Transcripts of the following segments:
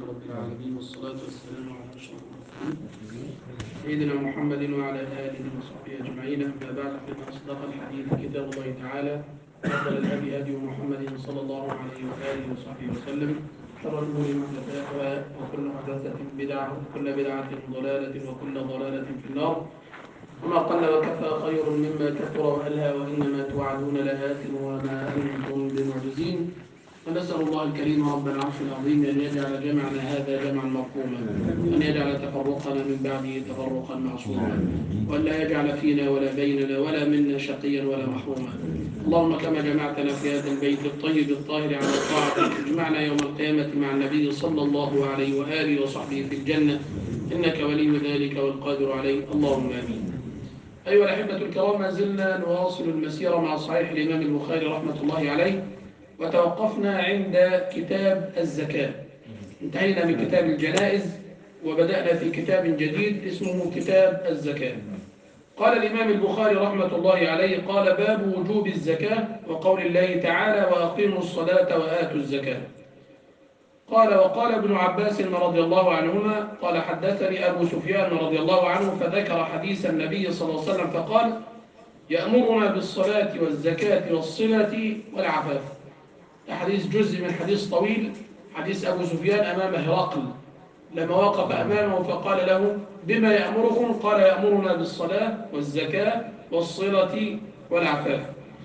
رب العالمين والصلاة والسلام على أشرف المرسلين سيدنا محمد وعلى آله وصحبه أجمعين أما بعد فإن أصدق الحديث كتاب الله تعالى أفضل الهدي هدي محمد صلى الله عليه وآله وصحبه وسلم شر الأمور محدثاتها وكل محدثة بدعة وكل بدعة ضلالة وكل ضلالة في النار وما قل وكفى خير مما كثر وألهى وإنما توعدون لآت وما أنتم بمعجزين ونسأل الله الكريم رب العرش العظيم أن يجعل جمعنا هذا جمعا مرحوما وأن يجعل تفرقنا من بعده تفرقا معصوما وأن لا يجعل فينا ولا بيننا ولا منا شقيا ولا محروما اللهم كما جمعتنا في هذا البيت الطيب الطاهر على الطاعة اجمعنا يوم القيامة مع النبي صلى الله عليه وآله وصحبه في الجنة إنك ولي ذلك والقادر عليه اللهم آمين أيها الأحبة الكرام ما زلنا نواصل المسيرة مع صحيح الإمام البخاري رحمة الله عليه وتوقفنا عند كتاب الزكاة انتهينا من كتاب الجنائز وبدأنا في كتاب جديد اسمه كتاب الزكاة قال الإمام البخاري رحمة الله عليه قال باب وجوب الزكاة وقول الله تعالى وأقيموا الصلاة وآتوا الزكاة قال وقال ابن عباس رضي الله عنهما قال حدثني أبو سفيان رضي الله عنه فذكر حديث النبي صلى الله عليه وسلم فقال يأمرنا بالصلاة والزكاة والصلة والعفاف حديث جزء من حديث طويل حديث أبو سفيان أمام هرقل لما وقف أمامه فقال له بما يأمركم قال يأمرنا بالصلاة والزكاة والصلة والعفاف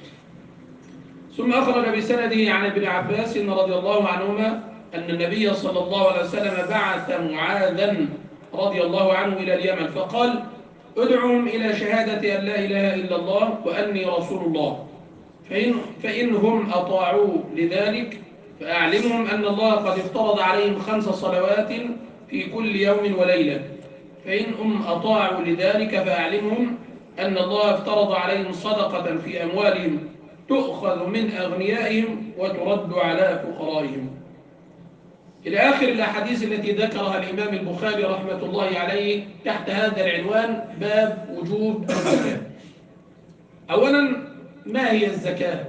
ثم أخرج بسنده عن ابن عباس رضي الله عنهما أن النبي صلى الله عليه وسلم بعث معاذا رضي الله عنه إلى اليمن فقال ادعهم إلى شهادة أن لا إله إلا الله وأني رسول الله فإن, فإنهم أطاعوا لذلك فأعلمهم أن الله قد افترض عليهم خمس صلوات في كل يوم وليلة فإنهم أطاعوا لذلك فأعلمهم أن الله افترض عليهم صدقة في أموالهم تؤخذ من أغنيائهم وترد على فقرائهم إلى آخر الأحاديث التي ذكرها الإمام البخاري رحمة الله عليه تحت هذا العنوان باب وجوب الزكاة أولا ما هي الزكاة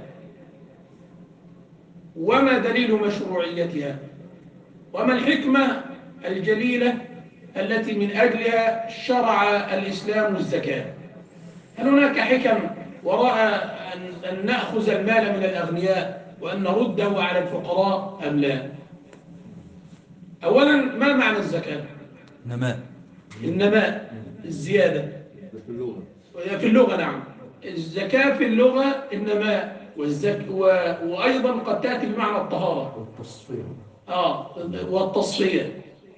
وما دليل مشروعيتها وما الحكمة الجليلة التي من أجلها شرع الإسلام الزكاة هل هناك حكم وراء أن نأخذ المال من الأغنياء وأن نرده على الفقراء أم لا أولا ما معنى الزكاة نماء النماء الزيادة في اللغة في اللغة نعم الزكاة في اللغة النماء والزك و... وأيضا قد تأتي بمعنى الطهارة والتصفية آه والتصفية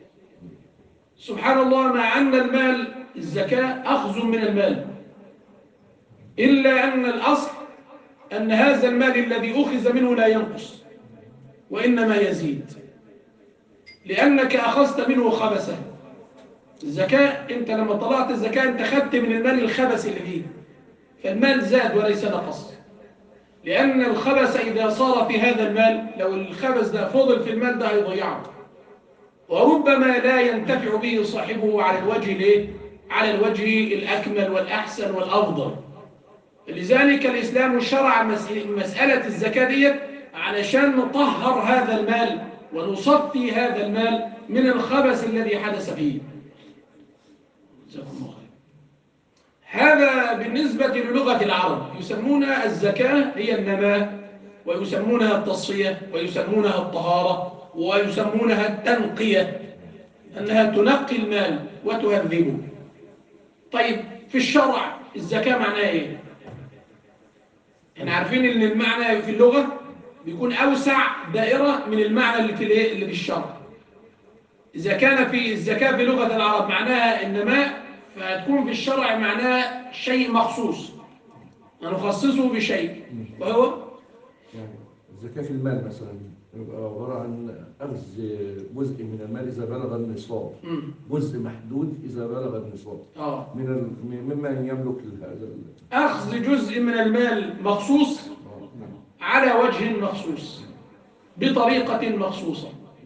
سبحان الله مع أن المال الزكاة أخذ من المال إلا أن الأصل أن هذا المال الذي أخذ منه لا ينقص وإنما يزيد لأنك أخذت منه خبسه الزكاة أنت لما طلعت الزكاة أنت خدت من المال الخبس اللي فيه فالمال زاد وليس نقص لأن الخبس إذا صار في هذا المال لو الخبس ده فضل في المال ده هيضيعه وربما لا ينتفع به صاحبه على الوجه ليه؟ على الوجه الأكمل والأحسن والأفضل لذلك الإسلام شرع مسألة الزكاة ديت علشان نطهر هذا المال ونصفي هذا المال من الخبث الذي حدث فيه جزاكم الله خير هذا بالنسبة للغة العرب يسمون الزكاة هي النماء ويسمونها التصفية ويسمونها الطهارة ويسمونها التنقية أنها تنقي المال وتهذبه طيب في الشرع الزكاة معناها إيه؟ احنا عارفين ان المعنى في اللغة بيكون أوسع دائرة من المعنى اللي في اللي في الشرع إذا كان في الزكاة في لغة العرب معناها النماء فهتكون في الشرع معناها شيء مخصوص نخصصه بشيء وهو يعني الزكاة في المال مثلا يبقى عبارة عن أخذ جزء من المال إذا بلغ النصاب مم. جزء محدود إذا بلغ النصاب آه. من ال... مما يملك هذا ال... أخذ جزء من المال مخصوص آه، نعم. على وجه مخصوص بطريقة مخصوصة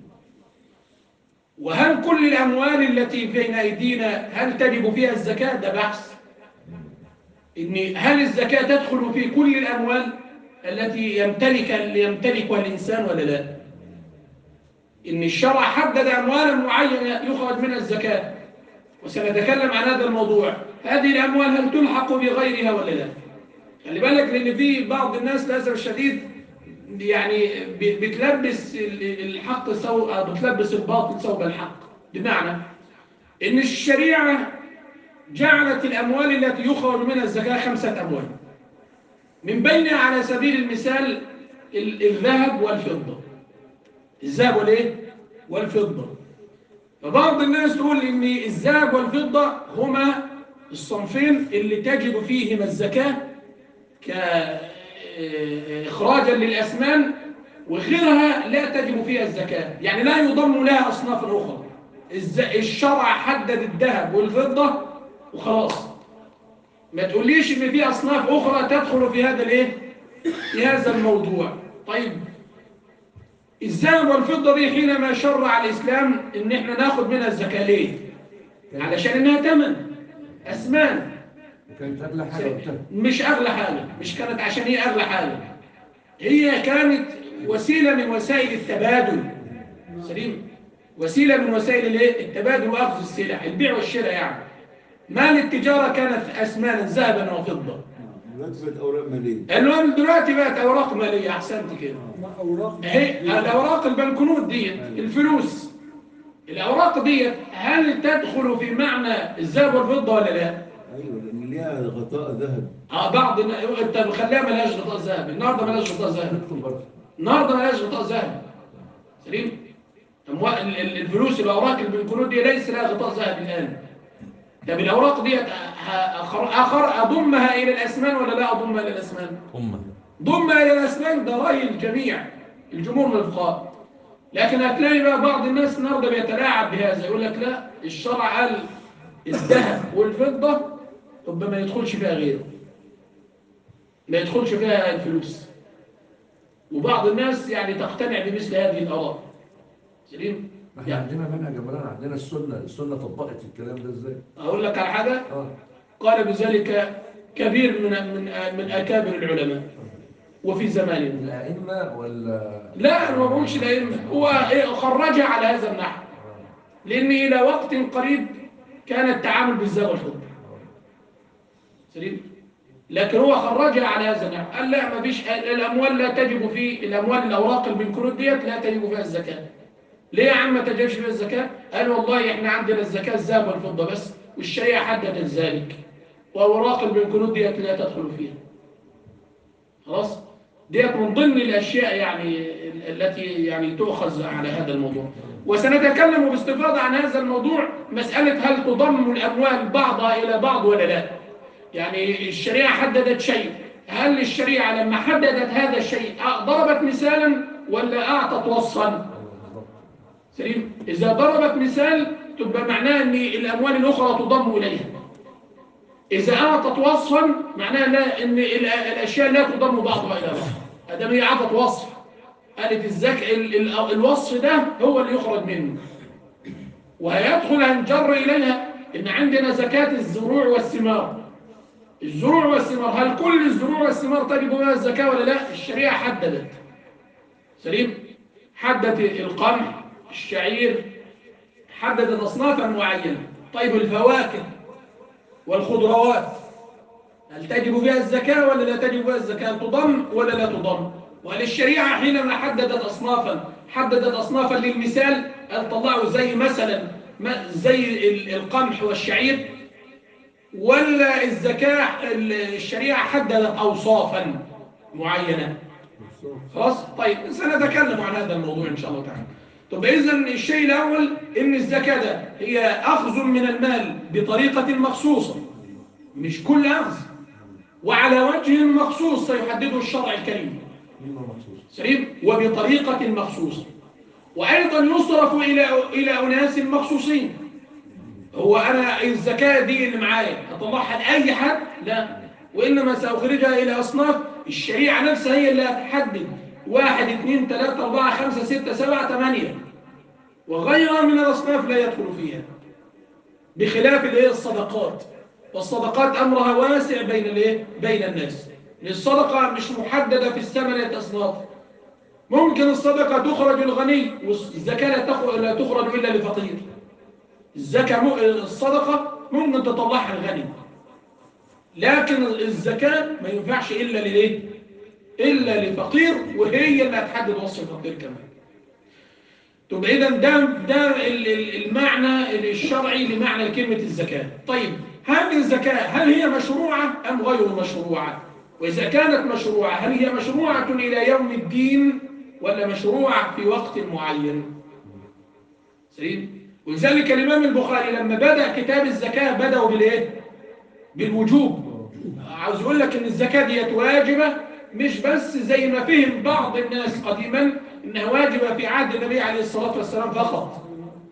وهل كل الأموال التي بين أيدينا هل تجب فيها الزكاة ده بحث إن هل الزكاة تدخل في كل الأموال التي يمتلك يمتلكها الإنسان ولا لا إن الشرع حدد أموالا معينة يخرج منها الزكاة وسنتكلم عن هذا الموضوع هذه الأموال هل تلحق بغيرها ولا لا خلي بالك لأن في بعض الناس للأسف الشديد يعني ب- بتلبس ال- الحق سو أو بتلبس الباطل ثوب الحق بمعنى إن الشريعة جعلت الأموال التي يخرج منها الزكاة خمسة أموال من بينها على سبيل المثال ال- الذهب والفضة الذهب والايه والفضة فبعض الناس تقول ان الذهب والفضة هما الصنفين اللي تجب فيهما الزكاة كإخراجا للأسمان وغيرها لا تجب فيها الزكاة يعني لا يضم لها أصناف أخرى الز- الشرع حدد الذهب والفضة وخلاص ما تقوليش ان في أصناف أخرى تدخل في هذا الايه في هذا الموضوع طيب الذهب والفضة دي حينما شرع الإسلام إن إحنا ناخد منها الزكاة ليه؟ علشان إنها تمن أثمان وكانت أغلى حاجة وقتها مش أغلى حاجة مش كانت عشان هي أغلى حاجة هي كانت وسيلة من وسائل التبادل سليم وسيلة من وسائل الايه؟ التبادل وأخذ السلع البيع والشراء يعني مال التجارة كانت أثمانا ذهبا وفضة دلوقتي بقت اوراق ماليه المهم دلوقتي بقت أوراق مالية أحسنت كده اوراق هي الاوراق البنكنوت ديت الفلوس الاوراق ديت هل تدخل في معنى الذهب والفضه ولا لا ايوه لان ليها غطاء ذهب اه بعض النا- انت مخليها ملهاش غطاء ذهب النهارده ملهاش غطاء ذهب تدخل برضه النهارده ملهاش غطاء ذهب سليم أموال ال- ال- الفلوس الاوراق البنكنوت دي ليس لها غطاء ذهب الان طب الاوراق ديت ه- اخر اخر اضمها الى الاسمان ولا لا اضمها الى الاسمان أمة ضم إلى الأسنان ده رأي الجميع الجمهور من الفقهاء لكن هتلاقي بقى بعض الناس النهارده بيتلاعب بهذا يقول لك لا الشرع قال الذهب والفضة طب ما يدخلش فيها غيره ما يدخلش فيها الفلوس وبعض الناس يعني تقتنع بمثل هذه الآراء سليم ما احنا يعني عندنا منهج يا مولانا عندنا السنة السنة طبقت الكلام ده ازاي؟ أقول لك على حاجة اه قال بذلك كبير من من من أكابر العلماء وفي زماننا الأئمة ولا لا أنا ما بقولش الأئمة هو إيه خرجها على هذا النحو لأن إلى وقت قريب كان التعامل بالذهب والفضة سليم لكن هو خرجها على هذا النحو قال لا ما فيش الأموال لا تجب في الأموال الأوراق البنكنوت ديت لا تجب فيها الزكاة ليه يا عم ما تجبش فيها الزكاة؟ قال والله إحنا عندنا الزكاة الذهب والفضة بس والشريعة حددت ذلك وأوراق البنكنوت ديت لا تدخل فيها خلاص ديت من ضمن الأشياء يعني التي يعني تؤخذ على هذا الموضوع وسنتكلم باستفاضة عن هذا الموضوع مسألة هل تضم الأموال بعضها إلى بعض ولا لا يعني الشريعة حددت شيء هل الشريعة لما حددت هذا الشيء ضربت مثالا ولا أعطت وصفا سليم إذا ضربت مثال تبقى معناه أن الأموال الأخرى تضم إليها إذا أعطت وصفا معناها لا أن ال- الأشياء لا تضم بعضها إلى بعض أدام هي أعطت وصف قالت الزك... ال... ال... الوصف ده هو اللي يخرج منه وهيدخل هنجر إليها إن عندنا زكاة الزروع والثمار الزروع والثمار هل كل الزروع والثمار تجب بها الزكاة ولا لا الشريعة حددت سليم حددت القمح الشعير حددت أصنافا معينة طيب الفواكه والخضروات هل تجب فيها الزكاة ولا لا تجب فيها الزكاة تضم ولا لا تضم وهل الشريعة حينما حددت أصنافا حددت أصنافا للمثال هل طلعوا زي مثلا ما- زي ال- القمح والشعير ولا الزكاة ال- الشريعة حددت أوصافا معينة خلاص طيب سنتكلم عن هذا الموضوع إن شاء الله تعالى طب إذا الشيء الأول إن الزكاة ده هي أخذ من المال بطريقة مخصوصة مش كل أخذ وعلى وجه مخصوص سيحدده الشرع الكريم قيمة مخصوصة سليم وبطريقة مخصوصة وأيضا يصرف إلى إلى أناس مخصوصين هو أنا الزكاة دي اللي معايا هطلعها لأي حد لا وإنما سأخرجها إلى أصناف الشريعة نفسها هي اللي هتحدد واحد اثنين ثلاثة أربعة خمسة ستة سبعة ثمانية وغيرها من الأصناف لا يدخل فيها بخلاف الايه الصدقات والصدقات أمرها واسع بين الايه بين الناس الصدقة مش محددة في الثمانية أصناف ممكن الصدقة تخرج الغني والزكاة لا تخرج, لا تخرج إلا لفقير الزكاة م- الصدقة ممكن تطلعها الغني لكن الزكاة ما ينفعش إلا لليه إلا لفقير وهي اللي هتحدد وصف الفقير كمان طب إذا ده ده ال- ال- المعنى الشرعي لمعنى كلمة الزكاة طيب هذه الزكاة هل هي مشروعة أم غير مشروعة وإذا كانت مشروعة هل هي مشروعة إلى يوم الدين ولا مشروعة في وقت معين سليم ولذلك الإمام البخاري لما بدأ كتاب الزكاة بدأوا بالإيه بالوجوب عاوز يقول لك ان الزكاة ديت واجبة مش بس زي ما فهم بعض الناس قديما انها واجبة في عهد النبي عليه الصلاة والسلام فقط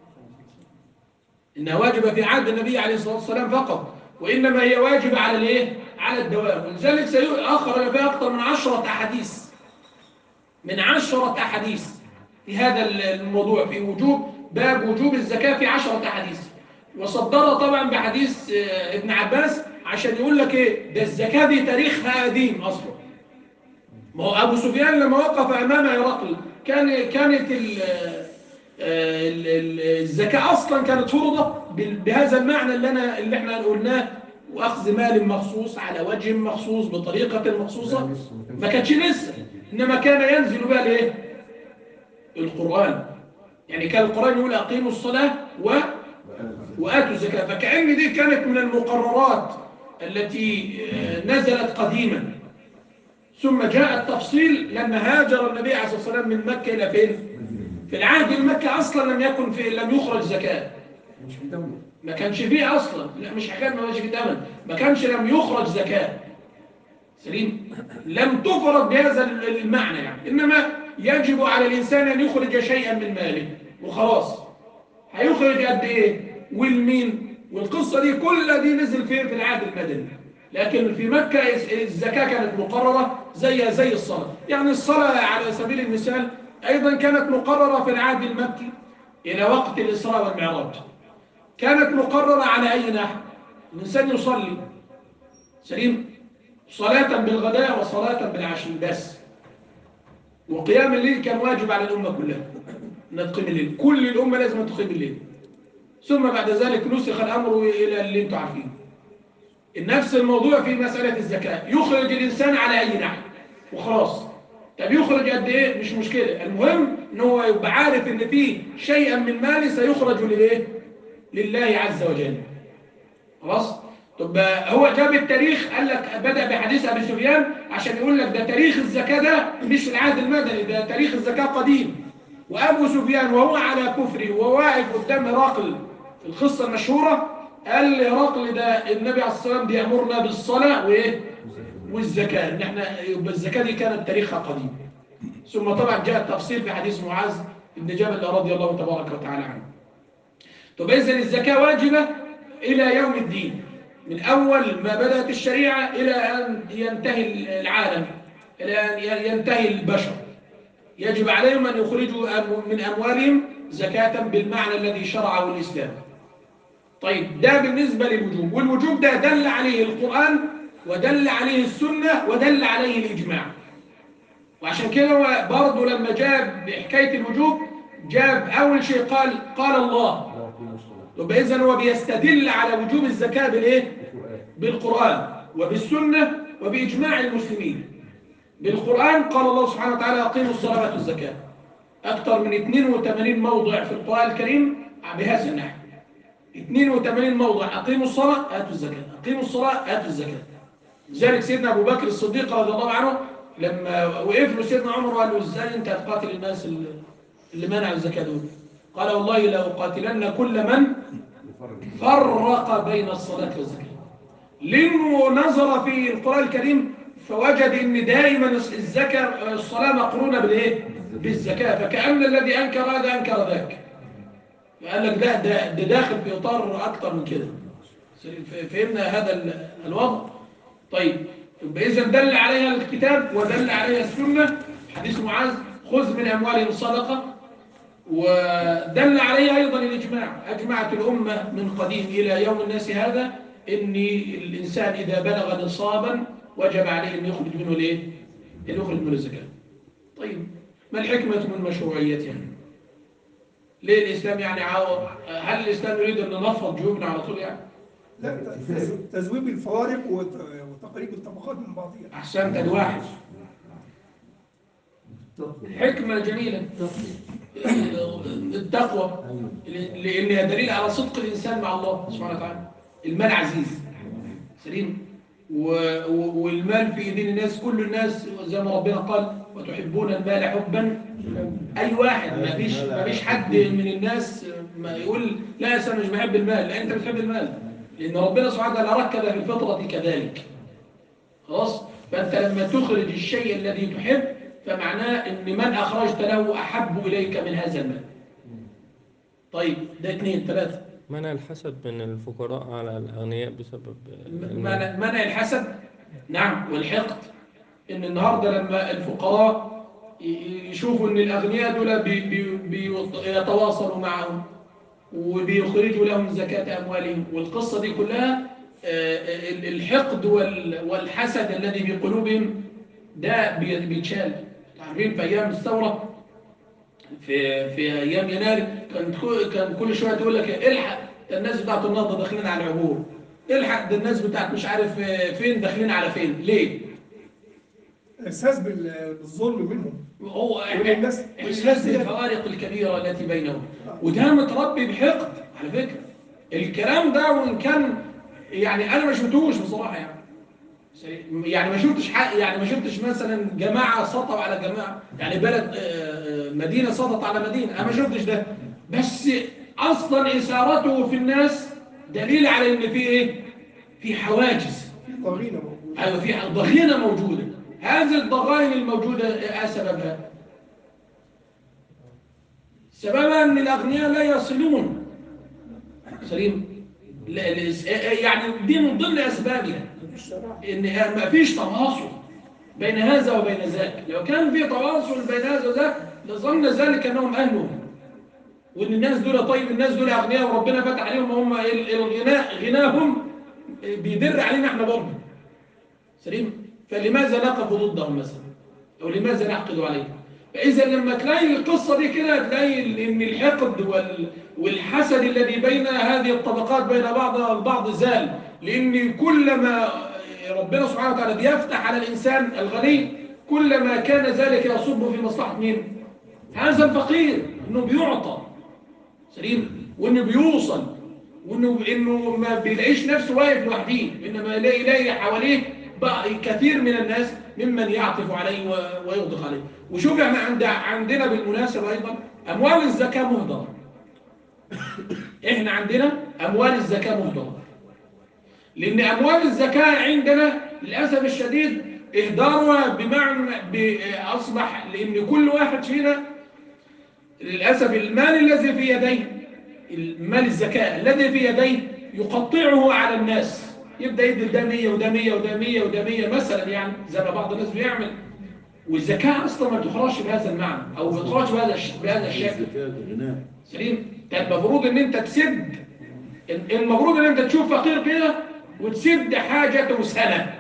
انها واجبة في عهد النبي عليه الصلاة والسلام فقط وانما هي واجبة على الايه على الدوام ولذلك سيؤخر فيها اكثر من عشرة احاديث من عشرة احاديث في هذا الموضوع في وجوب باب وجوب الزكاة في عشرة احاديث وصدرها طبعا بحديث آه، ابن عباس عشان يقول لك ايه ده الزكاة دي تاريخها قديم اصلا ما هو ابو سفيان لما وقف امام هرقل كان كانت ال- آه، ال- ال- الزكاة اصلا كانت فرضة بال- بهذا المعنى اللي انا اللي احنا قلناه واخذ مال مخصوص على وجه مخصوص بطريقة مخصوصة ما كانتش لسه انما كان ينزل بها الايه القرآن يعني كان القرآن يقول اقيموا الصلاة و وآتوا الزكاة فكأن دي كانت من المقررات التي آه، نزلت قديما ثم جاء التفصيل لما هاجر النبي عليه الصلاة والسلام من مكة إلى فين؟ في العهد المكي أصلا لم يكن في لم يخرج زكاة مش في دولة ما كانش فيه أصلا لا مش حكاية ما كانش فيه دمن ما كانش لم يخرج زكاة سليم لم تفرض بهذا المعنى يعني إنما يجب على الإنسان أن يخرج شيئا من ماله وخلاص هيخرج قد إيه والمين والقصة دي كلها دي نزل فين في العهد المدني لكن في مكة الزكاة كانت مقررة زي زي الصلاة يعني الصلاة على سبيل المثال أيضا كانت مقررة في العهد المكي إلى وقت الإسراء والمعراج كانت مقررة على أي نحو الإنسان يصلي سليم صلاة بالغداء وصلاة بالعشي بس وقيام الليل كان واجب على الأمة كلها أنها تقيم الليل كل الأمة لازم تقيم الليل ثم بعد ذلك نسخ الأمر إلى اللي انتم عارفينه نفس الموضوع في مسألة الزكاة يخرج الإنسان على أي نحو وخلاص طب يخرج قد إيه مش مشكلة المهم إن هو يبقى عارف إن فيه شيئا من ماله سيخرج للإيه لله عز وجل خلاص طب هو جاب التاريخ قال لك بدأ بحديث أبي سفيان عشان يقول لك ده تاريخ الزكاة ده مش في العهد المدني ده تاريخ الزكاة قديم وأبو سفيان وهو على كفره وهو واقف قدام هرقل في القصة المشهورة قال لهرقل ده النبي عليه الصلاة والسلام بيأمرنا بالصلاة وإيه والزكاة إن احنا يبقى الزكاة دي كانت تاريخها قديم ثم طبعا جاء التفصيل في حديث معاذ بن جبل رضي الله تبارك وتعالى عنه طب إذن الزكاة واجبة إلى يوم الدين من أول ما بدأت الشريعة إلى أن ينتهي العالم إلى أن ينتهي البشر يجب عليهم أن يخرجوا أم- من أموالهم زكاة بالمعنى الذي شرعه الإسلام طيب ده بالنسبة للوجوب والوجوب ده دل عليه القرآن ودل عليه السنة ودل عليه الإجماع وعشان كده هو برضه لما جاب حكاية الوجوب جاب أول شيء قال قال الله لا يقيم الصلاة طب إذن هو بيستدل على وجوب الزكاة بالإيه؟ القرآن بالقرآن وبالسنة وبإجماع المسلمين بالقرآن قال الله سبحانه وتعالى أقيموا الصلاة وآتوا الزكاة أكثر من 82 موضع في القرآن الكريم بهذا النحو 82 موضع أقيموا الصلاة آتوا الزكاة أقيموا الصلاة آتوا الزكاة لذلك سيدنا أبو بكر الصديق رضي الله عنه لما وقف له سيدنا عمر وقال له إزاي أنت هتقاتل الناس اللي اللي منعوا الزكاة دول قال والله لأقاتلن كل من يفرق فرق بين الصلاة والزكاة لأنه نظر في القرآن الكريم فوجد أن دائما الزكاة الصلاة مقرونة بالإيه؟ بالزكاة فكأن الذي أنكر هذا أنكر ذاك قال لك ده, ده, ده داخل في إطار أكتر من كده فهمنا هذا ال- الوضع طيب إذا دل عليها الكتاب ودل عليها السنة حديث معاذ خذ من أموالهم صدقة ودل عليه أيضا الإجماع أجمعت الأمة من قديم إلى يوم الناس هذا إن الإنسان إذا بلغ نصابا وجب عليه أن يخرج منه ليه؟ أن يخرج منه الزكاة طيب ما الحكمة من مشروعيتها ليه الإسلام يعني عاو... هل الإسلام يريد أن ننفض جيوبنا على طول يعني لا تز- تذويب الفوارق وت- وتقريب الطبقات من بعضها أحسنت أدي واحد التقوى حكمة جميلة التقوى التقوى أيوة. لأنها دليل على صدق الإنسان مع الله سبحانه وتعالى المال عزيز سليم و... و... والمال في ايدين الناس كل الناس زي ما ربنا قال وتحبون المال حبا اي واحد ما فيش ما فيش حد من الناس ما يقول لا أصل انا مش بحب المال لا انت بتحب المال لان ربنا سبحانه وتعالى ركب في الفطره كذلك خلاص فانت لما تخرج الشيء الذي تحب فمعناه ان من اخرجت له احب اليك من هذا المال طيب ده اثنين ثلاثه منع الحسد من الفقراء على الأغنياء بسبب المال منع منع الحسد نعم والحقد ان النهارده لما الفقراء ي- يشوفوا ان الاغنياء دول بي- بي- بيتواصلوا معهم وبيخرجوا لهم زكاة اموالهم والقصة دي كلها آه، ال- الحقد وال- والحسد الذي في قلوبهم ده بي- بيتشال عارفين في ايام الثورة في في ايام يناير كان كل- كان كل شويه تقول لك الحق ده الناس بتاعت النهضه داخلين على العبور الحق ده الناس بتاعت مش عارف آه، فين داخلين على فين ليه احساس بال- بالظلم منهم هو والناس- احساس بالفوارق الكبيره التي بينهم وده متربي بحقد على فكره الكلام ده وان كان يعني انا ما شفتوش بصراحه يعني يعني ما شفتش حق يعني ما شفتش مثلا جماعه سطوا على جماعه يعني بلد آه، آه، مدينه سطت على مدينه انا ما شفتش ده بس اصلا اثارته في الناس دليل على ان في ايه في حواجز في ضغينه موجوده ايوه في ضغينه موجوده هذه الضغائن الموجوده ايه سببها سببها ان الاغنياء لا يصلون سليم لا لا- يعني دي من ضمن اسبابها ان ما فيش تواصل بين هذا وبين ذاك لو كان في تواصل بين هذا وذاك لظن ذلك انهم اهلهم وان الناس دول طيب الناس دول اغنياء وربنا فتح عليهم هم ال- الغناء غناهم بيدر علينا احنا برضه سليم فلماذا نقف ضدهم مثلا او لماذا نحقد عليهم فاذا لما تلاقي القصه دي كده تلاقي ان الحقد وال والحسد الذي بين هذه الطبقات بين بعضها البعض زال لان كلما ربنا سبحانه وتعالى بيفتح على الانسان الغني كلما كان ذلك يصب في مصلحه مين هذا الفقير انه بيعطى سليم وانه بيوصل وانه انه ما بيلاقيش نفسه واقف لوحده انما يلاقي يلاقي حواليه بقى كثير من الناس ممن يعطف عليه و- ويغدق عليه وشوف احنا عند عندنا بالمناسبه ايضا اموال الزكاه مهدره احنا عندنا اموال الزكاه مهدره لان اموال الزكاه عندنا للاسف الشديد اهدارها بمعنى ب- اصبح لان كل واحد فينا للأسف المال الذي في يديه المال الزكاة الذي في يديه يقطعه على الناس يبدأ يدي ده 100 وده 100 وده 100 وده 100 مثلا يعني زي ما بعض الناس بيعمل والزكاة أصلا ما تخرجش بهذا المعنى أو ما تخرجش بهذا الش- بهذا الشكل الزكاة غناء سليم ده المفروض ان انت تسد المفروض ان انت تشوف فقير كده وتسد حاجته سنة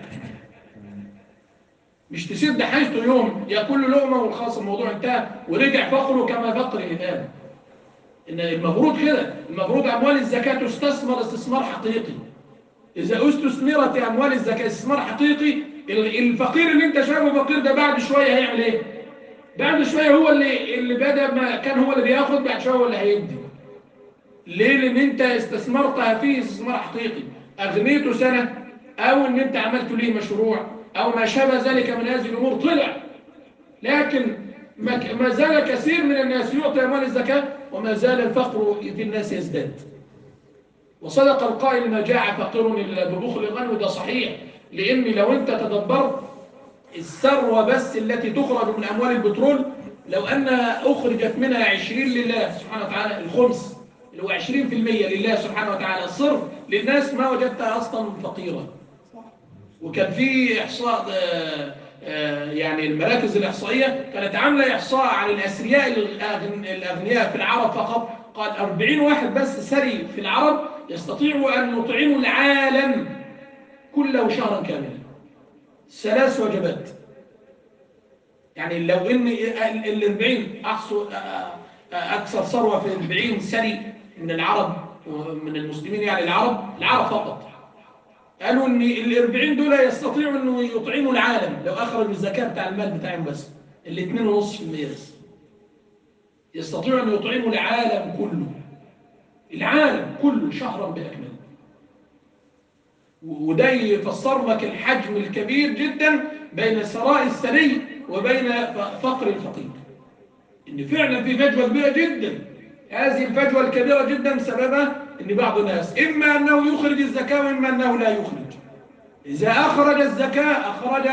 مش تسد حاجته يوم ياكل له لقمه والخاص الموضوع انتهى ورجع فقره كما فقر الان ان المفروض كده المفروض اموال الزكاه تستثمر استثمار حقيقي اذا استثمرت اموال الزكاه استثمار حقيقي ال- الفقير اللي انت شايفه فقير ده بعد شويه هيعمل ايه بعد شويه هو اللي اللي بدا ما كان هو اللي بياخد بعد شويه هو اللي هيدي ليه لان انت استثمرتها فيه استثمار حقيقي اغنيته سنه او ان انت عملت ليه مشروع او ما شابه ذلك من هذه الامور طلع لكن ما ما زال كثير من الناس يعطي اموال الزكاه وما زال الفقر في الناس يزداد وصدق القائل ما جاع فقير الا ببخل غني وده صحيح لان لو انت تدبرت الثروه بس التي تخرج من اموال البترول لو انها اخرجت منها 20 لله سبحانه وتعالى الخمس اللي هو 20% لله سبحانه وتعالى صرف للناس ما وجدتها اصلا فقيره وكان في احصاء آه، آه، يعني المراكز الاحصائيه كانت عامله احصاء عن الاثرياء الأغن- الاغنياء في العرب فقط قال 40 واحد بس ثري في العرب يستطيعوا ان يطعموا العالم كله شهرا كاملا ثلاث وجبات يعني لو ان ال 40 احصل اكثر ثروه في 40 ثري من العرب من المسلمين يعني العرب العرب فقط قالوا ان ال 40 دول يستطيعوا انه يطعموا العالم لو اخرجوا الزكاه بتاع المال بتاعهم بس ال 2.5% بس يستطيعوا ان يطعموا العالم كله العالم كله شهرا باكمله وده يفسر لك الحجم الكبير جدا بين الثراء الثري وبين فقر الفقير ان فعلا في فجوه كبيره جدا هذه الفجوه الكبيره جدا سببها ان بعض الناس اما انه يخرج الزكاه واما انه لا يخرج اذا اخرج الزكاه اخرج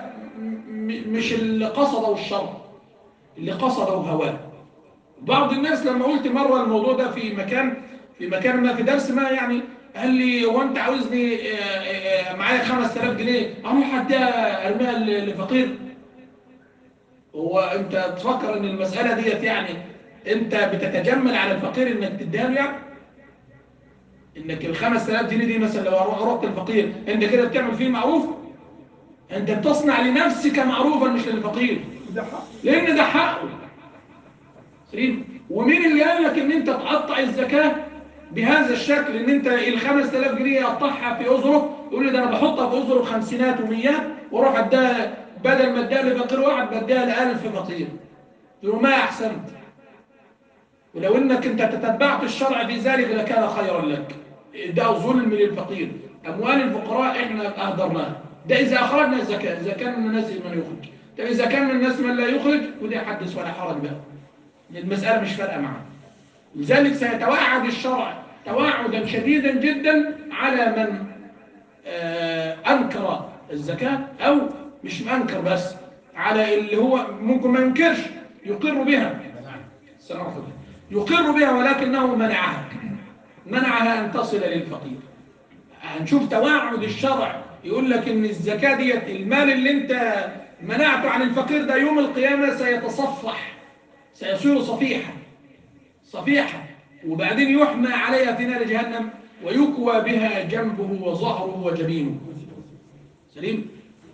م- مش اللي قصده الشرع اللي قصده هواه بعض الناس لما قلت مره الموضوع ده في مكان في مكان ما في درس ما يعني قال لي هو انت عاوزني آه، آه، معايا 5000 جنيه اروح اديها ارميها ل- لفقير هو انت تفكر ان المساله ديت يعني انت بتتجمل على الفقير انك تديها له يعني انك ال 5000 جنيه دي مثلا لو اروح رحت الفقير انت كده بتعمل فيه معروف انت بتصنع لنفسك معروفا مش للفقير ده حق لان ده حقه سليم ومين اللي قال لك ان انت تقطع الزكاه بهذا الشكل ان انت ال 5000 جنيه يقطعها في اذره يقول لي ده انا بحطها في اذره خمسينات وميات واروح اديها بدل ما اديها لفقير واحد بديها ل 1000 فقير يقول له ما احسنت ولو انك انت تتبعت الشرع في ذلك لكان خيرا لك ده ظلم للفقير اموال الفقراء احنا اهدرناها ده اذا اخرجنا الزكاه اذا كان من الناس من يخرج طب اذا كان من الناس من لا يخرج وده حدث ولا حرج بقى المساله مش فارقه معاه لذلك سيتوعد الشرع توعدا شديدا جدا على من آه، انكر الزكاه او مش انكر بس على اللي هو ممكن ما ينكرش يقر بها السلام عليكم. يقر بها ولكنه منعها منعها ان تصل للفقير هنشوف توعد الشرع يقول لك ان الزكاه ديت المال اللي انت منعته عن الفقير ده يوم القيامه سيتصفح سيصير صفيحا صفيحة وبعدين يحمى عليها في نار جهنم ويكوى بها جنبه وظهره وجبينه سليم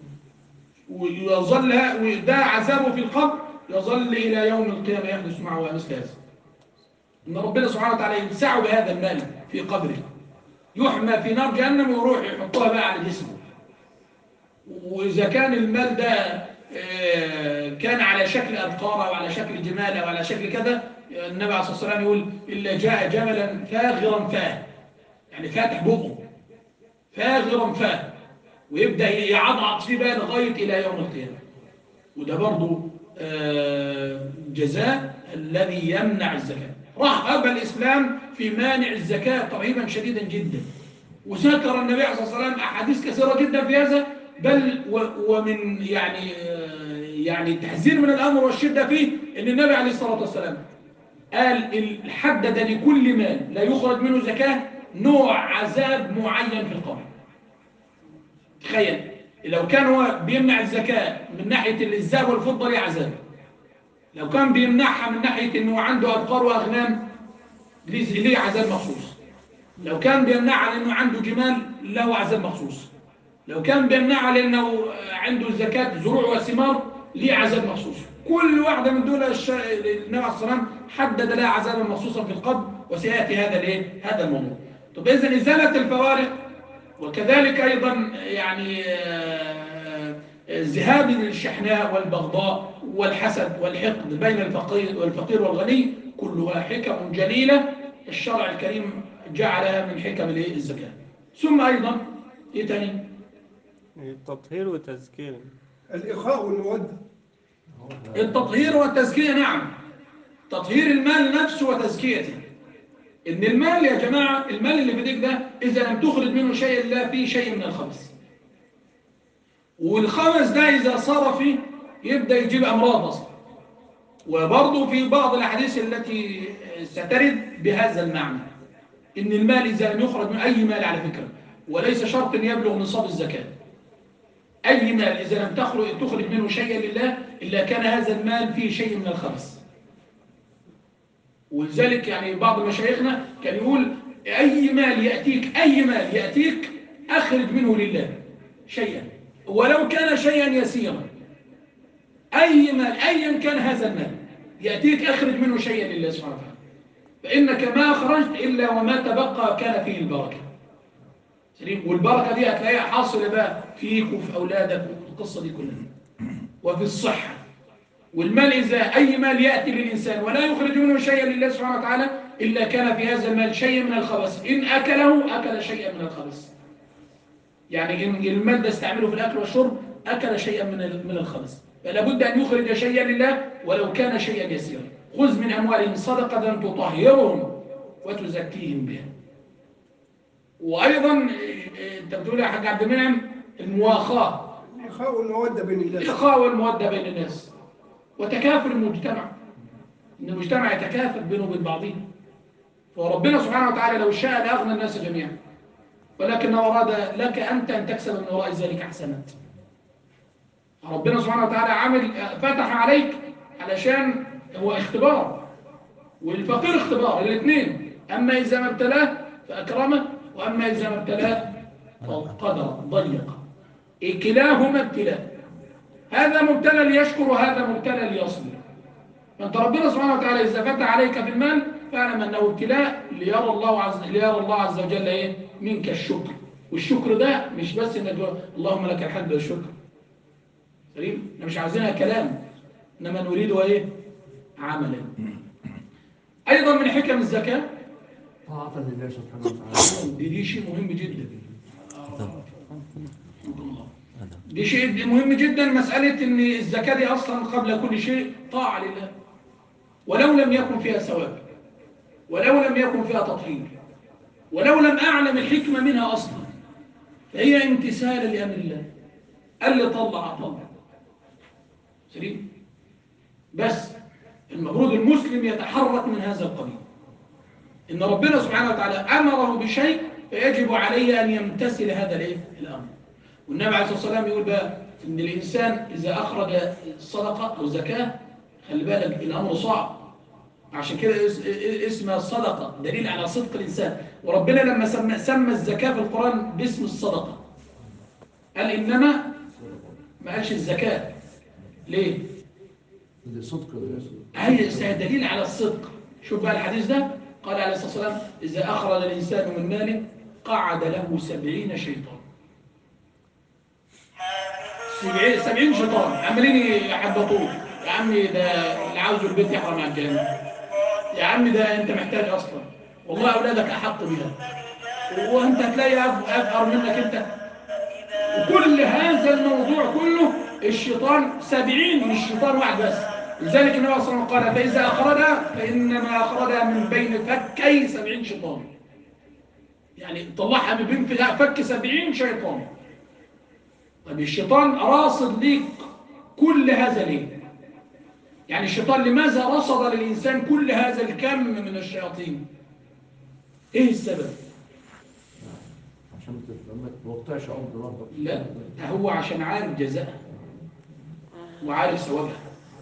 ويظل وده عذابه في القبر يظل إلى يوم القيامة يحدث معه مثل هذا إن ربنا سبحانه وتعالى يمسعه بهذا المال في قبره يحمى في نار جهنم ويروح يحطها بقى على جسمه وإذا كان المال ده آه، كان على شكل أبقار أو على شكل جمال أو على شكل كذا النبي عليه الصلاة والسلام يقول إلا جاء جملا فاغرا فاه يعني فاتح بقه فاغرا فاه ويبدأ يعضعض فيه بقى لغاية إلى يوم القيامة وده برضو آه، جزاء الذي يمنع الزكاة رهب الإسلام في مانع الزكاة ترهيبا شديدا جدا وذكر النبي عليه الصلاة والسلام أحاديث كثيرة جدا في هذا بل و- ومن يعني آه، يعني التحذير من الأمر والشدة فيه أن النبي عليه الصلاة والسلام قال ال- حدد لكل مال لا يخرج منه زكاة نوع عذاب معين في القبر تخيل لو كان هو بيمنع الزكاة من ناحية الذهب والفضة ليه عذاب لو كان بيمنعها من ناحية انه عنده أبقار وأغنام ليه ليه عذاب مخصوص لو كان بيمنعها لأنه عنده جمال له عذاب مخصوص لو كان بيمنعها لأنه عنده زكاة زروع وثمار ليه عذاب مخصوص كل واحدة من دول الش... النبي عليه الصلاة والسلام حدد لها عذابا مخصوصا في القبر وسيأتي هذا الايه هذا الموضوع طب إذا إزالة الفوارق وكذلك أيضا يعني آه، ذهاب الشحناء والبغضاء والحسد والحقد بين الفقير والفقير والغني كلها حكم جليلة الشرع الكريم جعلها من حكم الإيه؟ الزكاة ثم أيضا إيه تاني؟ تطهير وتزكية الإخاء والمودة التطهير والتزكية نعم تطهير المال نفسه وتزكيته إن المال يا جماعة المال اللي في ايديك ده إذا لم تخرج منه شيء لا فيه شيء من الخبث والخبث ده إذا صار فيه يبدأ يجيب أمراض أصلا وبرضه في بعض الأحاديث التي سترد بهذا المعنى إن المال إذا لم يخرج من أي مال على فكرة وليس شرط أن يبلغ نصاب الزكاة أي مال إذا لم تخرج, تخرج منه شيئا لله إلا كان هذا المال فيه شيء من الخبث ولذلك يعني بعض مشايخنا كان يقول أي مال يأتيك أي مال يأتيك أخرج منه لله شيئا ولو كان شيئا يسيرا أي مال أيا كان هذا المال يأتيك أخرج منه شيئا لله سبحانه وتعالى فإنك ما أخرجت إلا وما تبقى كان فيه البركة سليم والبركة دي هتلاقيها حاصلة بقى فيك وفي أولادك وفي القصة دي كلها وفي الصحة والمال إذا أي مال يأتي للإنسان ولا يخرج منه شيئا لله سبحانه وتعالى إلا كان في هذا المال شيء من الخبث إن أكله أكل شيئا من الخبث يعني إن المال ده استعمله في الأكل والشرب أكل شيئا من ال- من الخبث فلا بد أن يخرج شيئا لله ولو كان شيئا يسيرا خذ من أموالهم صدقة تطهرهم وتزكيهم بها وأيضا إيه، إيه، أنت بتقول يا حاج عبد المنعم المواخاة الإخاء والمودة بين الناس الإخاء والمودة بين الناس وتكافل المجتمع إن المجتمع يتكافل بينه وبين بعضه فربنا سبحانه وتعالى لو شاء لأغنى الناس جميعا ولكن أراد لك أنت أن تكسب من وراء ذلك حسنات ربنا سبحانه وتعالى عمل فتح عليك علشان هو اختبار والفقير اختبار الاثنين أما إذا ما ابتلاه فأكرمه وأما إذا ما ابتلاه فقدر ضيق كلاهما ابتلاء هذا مبتلى ليشكر وهذا مبتلى ليصبر فانت ربنا سبحانه وتعالى اذا فتح عليك في المال فاعلم انه ابتلاء ليرى الله عز ليرى الله عز وجل ايه منك الشكر والشكر ده مش بس انك تقول اللهم لك الحمد والشكر سليم احنا مش عايزينها كلام انما نريدها ايه عملا ايضا من حكم الزكاه طاعة لله سبحانه وتعالى دي, دي شيء مهم جدا دي شيء مهم جدا مسألة ان الزكاة دي اصلا قبل كل شيء طاعة لله ولو لم يكن فيها ثواب ولو لم يكن فيها تطهير ولو لم اعلم الحكمة منها اصلا فهي امتثال لامر الله قال لي طلع طلع سليم بس المفروض المسلم يتحرك من هذا القبيل إن ربنا سبحانه وتعالى أمره بشيء فيجب عليه أن يمتثل هذا الإيه؟ الأمر والنبي عليه الصلاة والسلام يقول بقى إن الإنسان إذا أخرج الصدقة أو زكاة خلي بالك الأمر صعب عشان كده اس- اسمها الصدقة دليل على صدق الإنسان وربنا لما سمى, سمى الزكاة في القرآن باسم الصدقة قال إنما ما قالش الزكاة ليه؟ اللي صدق هي دليل على الصدق شوف بقى الحديث ده قال عليه الصلاة والسلام إذا أخرج الإنسان من ماله قعد له سبعين شيطان سبعين, سبعين شيطان عمالين يحبطوه يا عمي ده اللي عاوزه البيت يحرم على الجنة يا عمي ده أنت محتاج أصلا والله أولادك أحق بها وأنت هتلاقي أف- أفقر منك أنت وكل هذا الموضوع كله الشيطان سبعين مش شيطان واحد بس لذلك النبي صلى الله عليه وسلم قال فإذا أخرجها فإنما أخرجها من بين فكي سبعين شيطان يعني طلعها من بين فك سبعين شيطان طيب الشيطان راصد ليك كل هذا ليه يعني الشيطان لماذا رصد للإنسان كل هذا الكم من الشياطين ايه السبب عشان ما تبقى- ما توقعش عمر ربك لا ده هو عشان عارف جزاءها وعارف ثوابها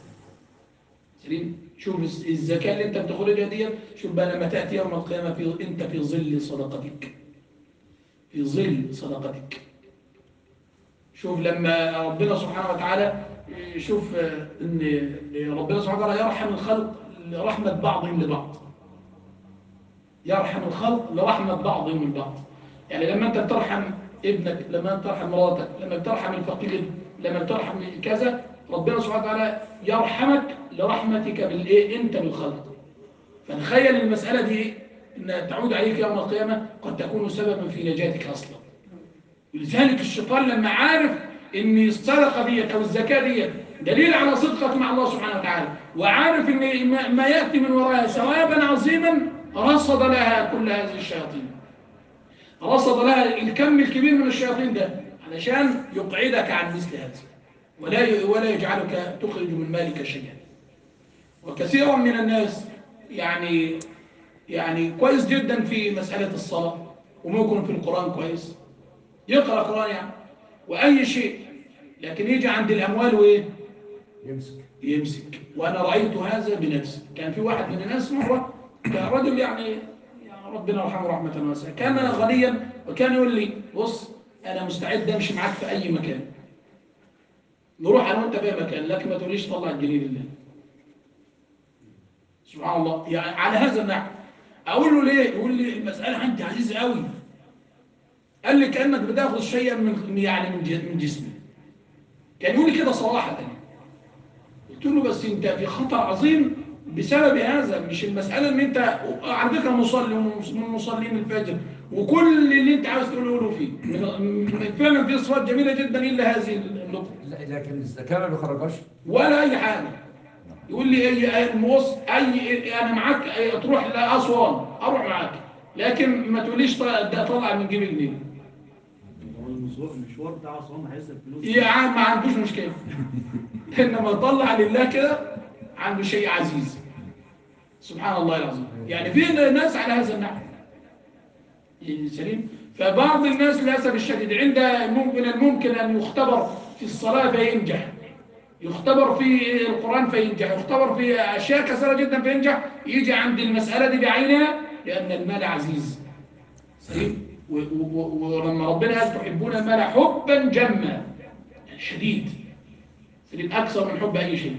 سليم شوف الز- الزكاة اللي انت بتخرجها دي شوف بقى لما تأتي يوم القيامة في انت في ظل صدقتك في ظل صدقتك شوف لما ربنا سبحانه وتعالى شوف آه، ان ربنا سبحانه وتعالى يرحم الخلق لرحمة بعضهم لبعض يرحم الخلق لرحمة بعضهم من بعض يعني لما انت بترحم ابنك لما انت ترحم مراتك لما بترحم الفقير لما بترحم كذا ربنا سبحانه وتعالى يرحمك لرحمتك بالايه انت بالخلق فتخيل المسألة دي إيه؟ انها تعود عليك يوم القيامة قد تكون سببا في نجاتك اصلا ولذلك الشيطان لما عارف ان الصدقة ديت او الزكاة ديت دليل على صدقك مع الله سبحانه وتعالى وعارف ان ما- ما يأتي من وراها ثوابا عظيما رصد لها كل هذه الشياطين رصد لها الكم الكبير من الشياطين ده علشان يقعدك عن مثل هذا ولا ي- ولا يجعلك تخرج من مالك شيئا وكثيرا من الناس يعني يعني كويس جدا في مسألة الصلاة وممكن في القرآن كويس يقرأ قرآن يعني وأي شيء لكن يجي عند الأموال وإيه يمسك يمسك وأنا رأيت هذا بنفسي كان في واحد من الناس مرة كان رجل يعني يعني ربنا يرحمه رحمة واسعة كان غنيا وكان يقول لي بص أنا مستعد أمشي معاك في أي مكان نروح انا وانت في مكان لكن ما تقوليش طلع الجنيه لله سبحان الله يعني على هذا النحو اقول له ليه يقول لي المساله عندي عزيزه قوي قال لي كانك بتاخذ شيئا من يعني من ج- من جسمي كان يقول لي كده صراحه قلت له بس انت في خطر عظيم بسبب هذا مش المساله ان انت على فكره مصلي ومن مصلين الفجر وكل اللي انت عاوز تقوله له فيه من- فعلا في صفات جميله جدا الا هذه النقطه لا لكن الزكاه ما بيخرجهاش ولا اي حاجه يقول لي اي اي الموص اي انا معاك أي تروح لاسوان اروح معاك لكن ما تقوليش ط- ده طلع من جيب جنيه هو المشوار المشوار بتاع عصام هيصرف فلوس يا عم ما عندوش مشكله انما طلع لله كده عنده شيء عزيز سبحان الله العظيم يعني في ناس على هذا النحو سليم فبعض الناس للاسف الشديد عند من الممكن ان يختبر في الصلاه فينجح يختبر في القرآن فينجح يختبر في أشياء كثيرة جدا فينجح يجي عند المسألة دي بعينها لأن المال عزيز سليم و- و- و- ولما ربنا قال تحبون المال حبا جما يعني شديد سليم أكثر من حب أي شيء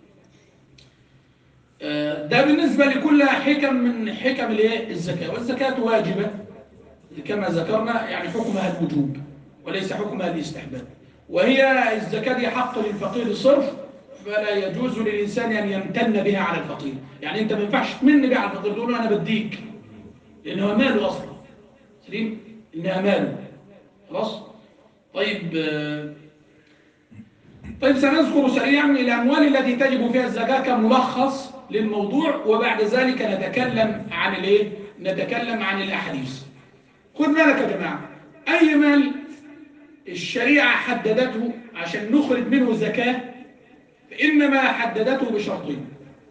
آه، ده بالنسبة لكل حكم من حكم الايه الزكاة والزكاة واجبة كما ذكرنا يعني حكمها الوجوب وليس حكمها الاستحباب وهي الزكاة دي حق للفقير صرف فلا يجوز للإنسان أن يمتن بها على الفقير يعني أنت ما ينفعش تمن بها على الفقير تقول له أنا بديك لأنه ماله أصلا سليم إنها ماله خلاص طيب آه، طيب سنذكر سريعا الأموال التي تجب فيها الزكاة كملخص للموضوع وبعد ذلك نتكلم عن الايه نتكلم عن الأحاديث خد بالك يا جماعة أي مال الشريعة حددته عشان نخرج منه زكاة فإنما حددته بشرطين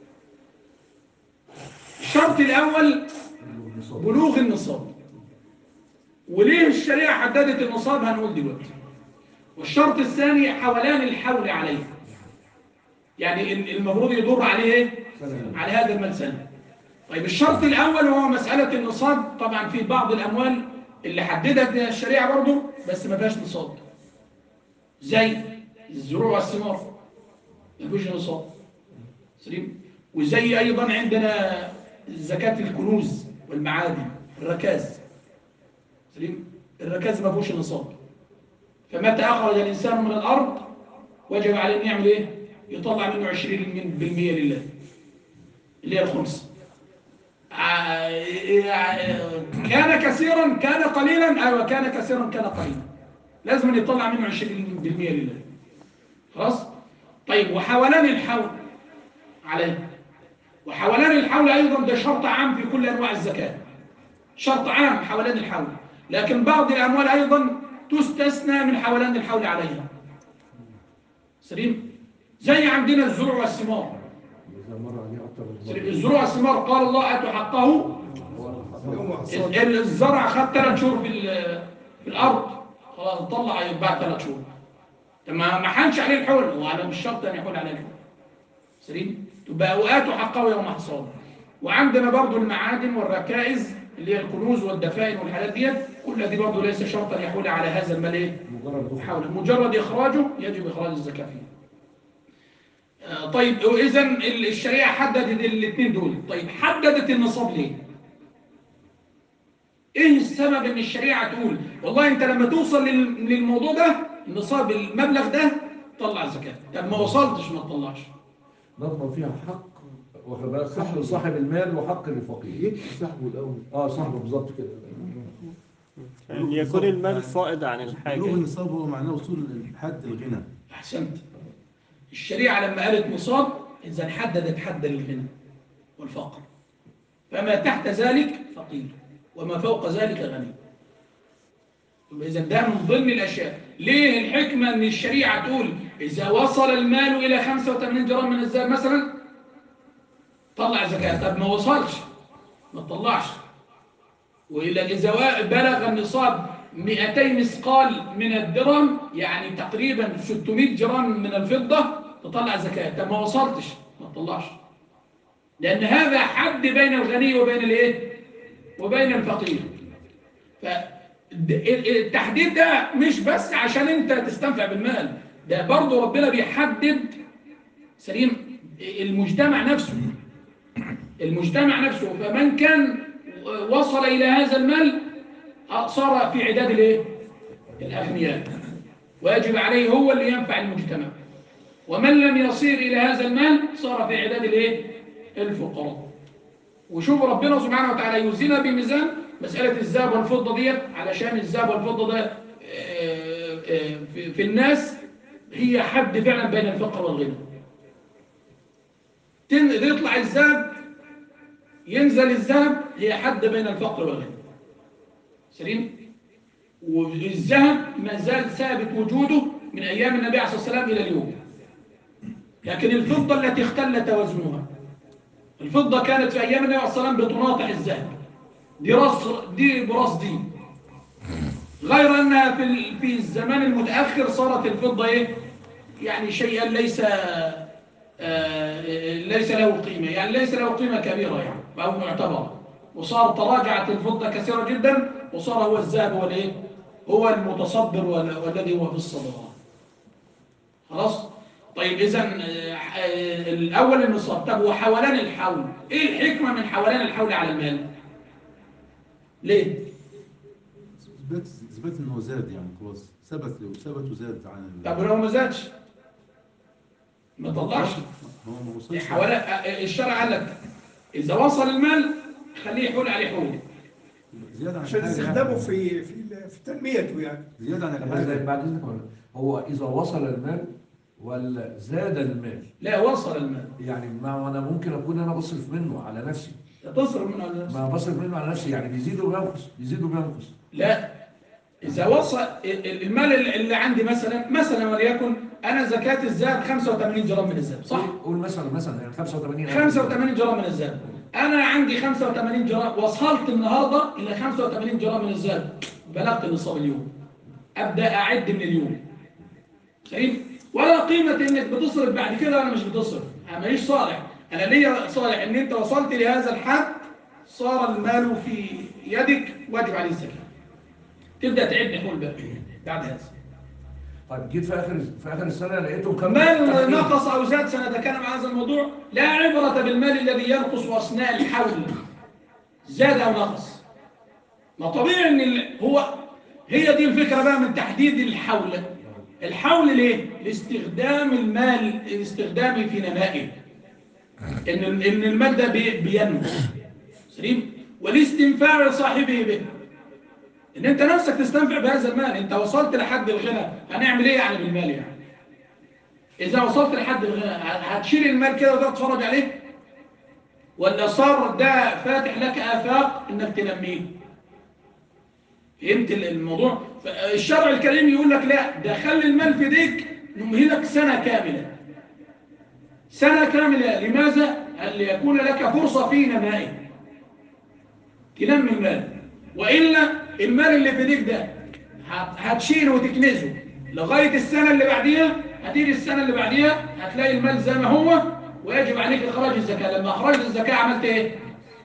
الشرط الأول بلوغ النصاب وليه الشريعة حددت النصاب هنقول دلوقتي والشرط الثاني حولان الحول عليه يعني ال- المفروض يدور عليه ايه؟ على هذا المال سنة طيب الشرط الأول هو مسألة النصاب طبعا في بعض الأموال اللي حددت الشريعة برضه بس ما فيهاش نصاب زي الزروع والثمار ما فيهوش نصاب سليم وزي أيضا عندنا زكاة الكنوز والمعادن الركاز سليم الركاز ما فيهوش نصاب فمتى أخرج الإنسان من الأرض وجب عليه أن يعمل إيه؟ يطلع منه 20 بالمية لله اللي هي الخمس ع- كان كثيرا كان قليلا أيوة كان كثيرا كان قليلا لازم أن يطلع منه 20% لله خلاص طيب وحولان الحول عليه وحولان الحول أيضا ده شرط عام في كل أنواع الزكاة شرط عام حولان الحول لكن بعض الأموال أيضا تستثنى من حولان الحول عليها سليم زي عندنا الزروع والثمار إذا مر عليه أكتر من سليم. مرة. الزروع والثمار قال الله آتوا حقه يوم حصاد ال- الزرع خد ثلاث شهور في ال- في الارض خلاص طلع بعد ثلاث شهور طب ما ما حنش عليه الحول هو انا مش شرط ان يحول عليه الحول سليم تبقى اوقاته حقه يوم حصاد وعندنا برضو المعادن والركائز اللي هي الكنوز والدفائن والحاجات ديت كل دي برضو ليس شرطا يحول على هذا المال ايه مجرد دخول. حول مجرد إخراجه يجب إخراج الزكاة فيه آه، طيب إذا الشريعة حددت الاثنين دول طيب حددت النصاب ليه ايه السبب ان الشريعة تقول والله انت لما توصل لل- للموضوع ده النصاب المبلغ ده طلع زكاة طب ما وصلتش ما تطلعش نضمن فيها حق واخد بالك حق لصاحب المال وحق للفقير يكفي صاحبه الاول اه صاحبه بالظبط كده أن يكون المال فائض عن الحاجة بلوغ النصاب هو معناه وصول لحد الغنى احسنت الشريعة لما قالت نصاب اذا حددت حد للغنى والفقر فما تحت ذلك فقير وما فوق ذلك غني إذا ده من ضمن الأشياء ليه الحكمة أن الشريعة تقول إذا وصل المال إلى 85 جرام من الذهب مثلا طلع زكاة طب ما وصلش ما تطلعش وإلا إذا وا- بلغ النصاب 200 مثقال من الدرهم يعني تقريبا 600 جرام من الفضة تطلع زكاة طب ما وصلتش ما تطلعش لأن هذا حد بين الغني وبين الإيه؟ وبين الفقير فالتحديد ده مش بس عشان انت تستنفع بالمال ده برضه ربنا بيحدد سليم المجتمع نفسه المجتمع نفسه فمن كان وصل إلى هذا المال صار في عداد الايه الأغنياء ويجب عليه هو اللي ينفع المجتمع ومن لم يصير إلى هذا المال صار في عداد الايه الفقراء وشوف ربنا سبحانه وتعالى يوزنها بميزان مسألة الذهب والفضة ديت علشان الذهب والفضة ده آه، آه، في في الناس هي حد فعلا بين الفقر والغنى تن- يطلع الذهب ينزل الذهب هي حد بين الفقر والغنى سليم والذهب ما زال ثابت وجوده من أيام النبي عليه الصلاة والسلام إلى اليوم لكن الفضة التي اختل توازنها الفضة كانت في أيام النبي عليه الصلاة والسلام بتناطح الذهب دي راس دي براس دي غير أنها في ال- في الزمان المتأخر صارت الفضة إيه يعني شيئا ليس آه، ليس له قيمة يعني ليس له قيمة كبيرة يعني أو معتبرة وصار تراجعت الفضة كثيرة جدا وصار هو الذهب هو الايه هو المتصدر وال- والذي هو في الصدارة خلاص طيب إذا الأول النصاب طب وحولان الحول إيه الحكمة من حولان الحول على المال ليه اثبات اثبات انه زاد يعني خلاص ثبت ثبت وزاد عن ال- طب ولو ما زادش ما طلعش هو ما وصلش حوالي الشرع قال لك إذا وصل المال خليه يحول عليه حول زياده عن عشان حاجة استخدامه يعني. في في في تنميته يعني زياده عن طب الحاجه بعد اذنك ولا- هو اذا وصل المال ولا زاد المال لا وصل المال يعني ما انا ممكن اكون انا بصرف منه على نفسي تصرف منه على نفسك. ما بصرف منه على نفسي يعني بيزيد وبينقص بيزيد وبينقص لا إذا وصل ال- المال اللي عندي مثلا مثلا وليكن أنا زكاة الذهب 85 جرام من الذهب صح؟ قول مثلا مثلا يعني 85 85 جرام من الذهب أنا عندي 85 جرام وصلت النهاردة إلى 85 جرام من الذهب بلغت النصاب اليوم أبدأ أعد من اليوم سليم ولا قيمة إنك بتصرف بعد كده أنا مش بتصرف أنا ماليش صالح أنا ليا صالح إن أنت وصلت لهذا الحد صار المال في يدك واجب عليه الزكاة تبدأ تعد حول بقى بعد هذا طيب جيت في اخر في اخر السنه لقيته كم مال تخفيض. نقص أو زاد سنتكلم عن هذا الموضوع لا عبرة بالمال الذي ينقص أثناء الحول زاد أو نقص ما طبيعي إن ال- هو هي دي الفكرة بقى من تحديد الحول الحول ليه؟ لاستخدام المال الاستخدامي في نمائه إن ال- إن المال ده بي- بينمو سليم والاستنفاع لصاحبه به إن أنت نفسك تستنفع بهذا المال أنت وصلت لحد الغنى هنعمل إيه يعني بالمال يعني إذا وصلت لحد الغنى هتشيل المال كده وتقعد تتفرج عليه ولا صار ده فاتح لك آفاق إنك تنميه فهمت الموضوع الشرع الكريم يقول لك لا ده خلي المال في ايديك نمهلك سنة كاملة سنة كاملة لماذا؟ أن ليكون لك فرصة في نمائه تنمي المال وإلا المال اللي في ايديك ده هت- هتشيله وتكنزه لغاية السنة اللي بعديها هتيجي السنة اللي بعديها هتلاقي المال زي ما هو ويجب عليك إخراج الزكاة لما أخرجت الزكاة عملت إيه؟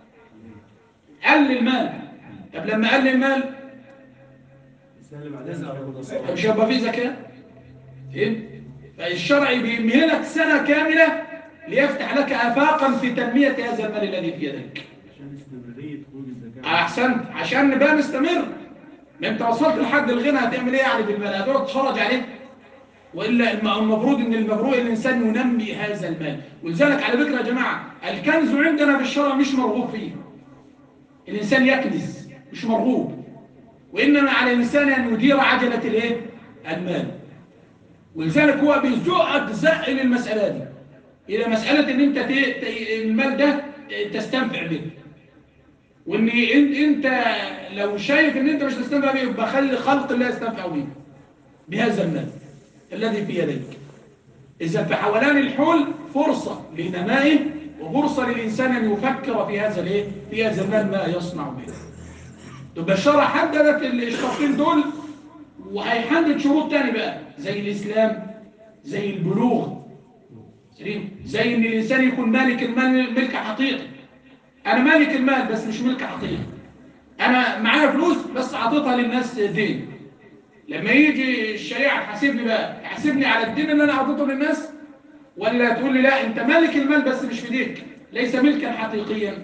قل المال طب لما قل المال السنه اللي بعدها هياخد الصلاة. مش هيبقى فيه زكاة فهمت؟ فالشرع بيمهلك سنة كاملة ليفتح لك آفاقا في تنمية هذا المال الذي في يدك عشان استمراريه خروج الزكاه أحسنت عشان نبقى نستمر ما أنت وصلت لحد الغنى هتعمل إيه يعني بالمال هتقعد تتفرج عليه وإلا الم- المفروض إن المفروض الإنسان ينمي هذا المال ولذلك على فكرة يا جماعة الكنز عندنا في الشرع مش مرغوب فيه الإنسان يكنز مش مرغوب وإنما على الإنسان أن يدير عجلة الإيه؟ المال ولذلك هو بيزقك زق للمسألة دي إلى مسألة إن أنت ت- ت- المال ده تستنفع به وإن أنت أنت لو شايف إن أنت مش تستنفع به يبقى خلي خلق الله يستنفع به بهذا المال الذي في يديك إذا في حولان الحول فرصة لنمائه وفرصة للإنسان أن يفكر في هذا الإيه؟ في هذا المال ما يصنع به تبقى الشرع حددت الشرطين دول وهيحدد شروط تاني بقى زي الإسلام زي البلوغ سليم زي ان الانسان يكون مالك المال ملك حقيقي انا مالك المال بس مش ملك حقيقي انا معايا فلوس بس عطيتها للناس دين لما يجي الشريعة تحاسبني بقى تحاسبني على الدين اللي أنا أعطيته للناس ولا تقول لي لا أنت مالك المال بس مش في ايديك ليس ملكا حقيقيا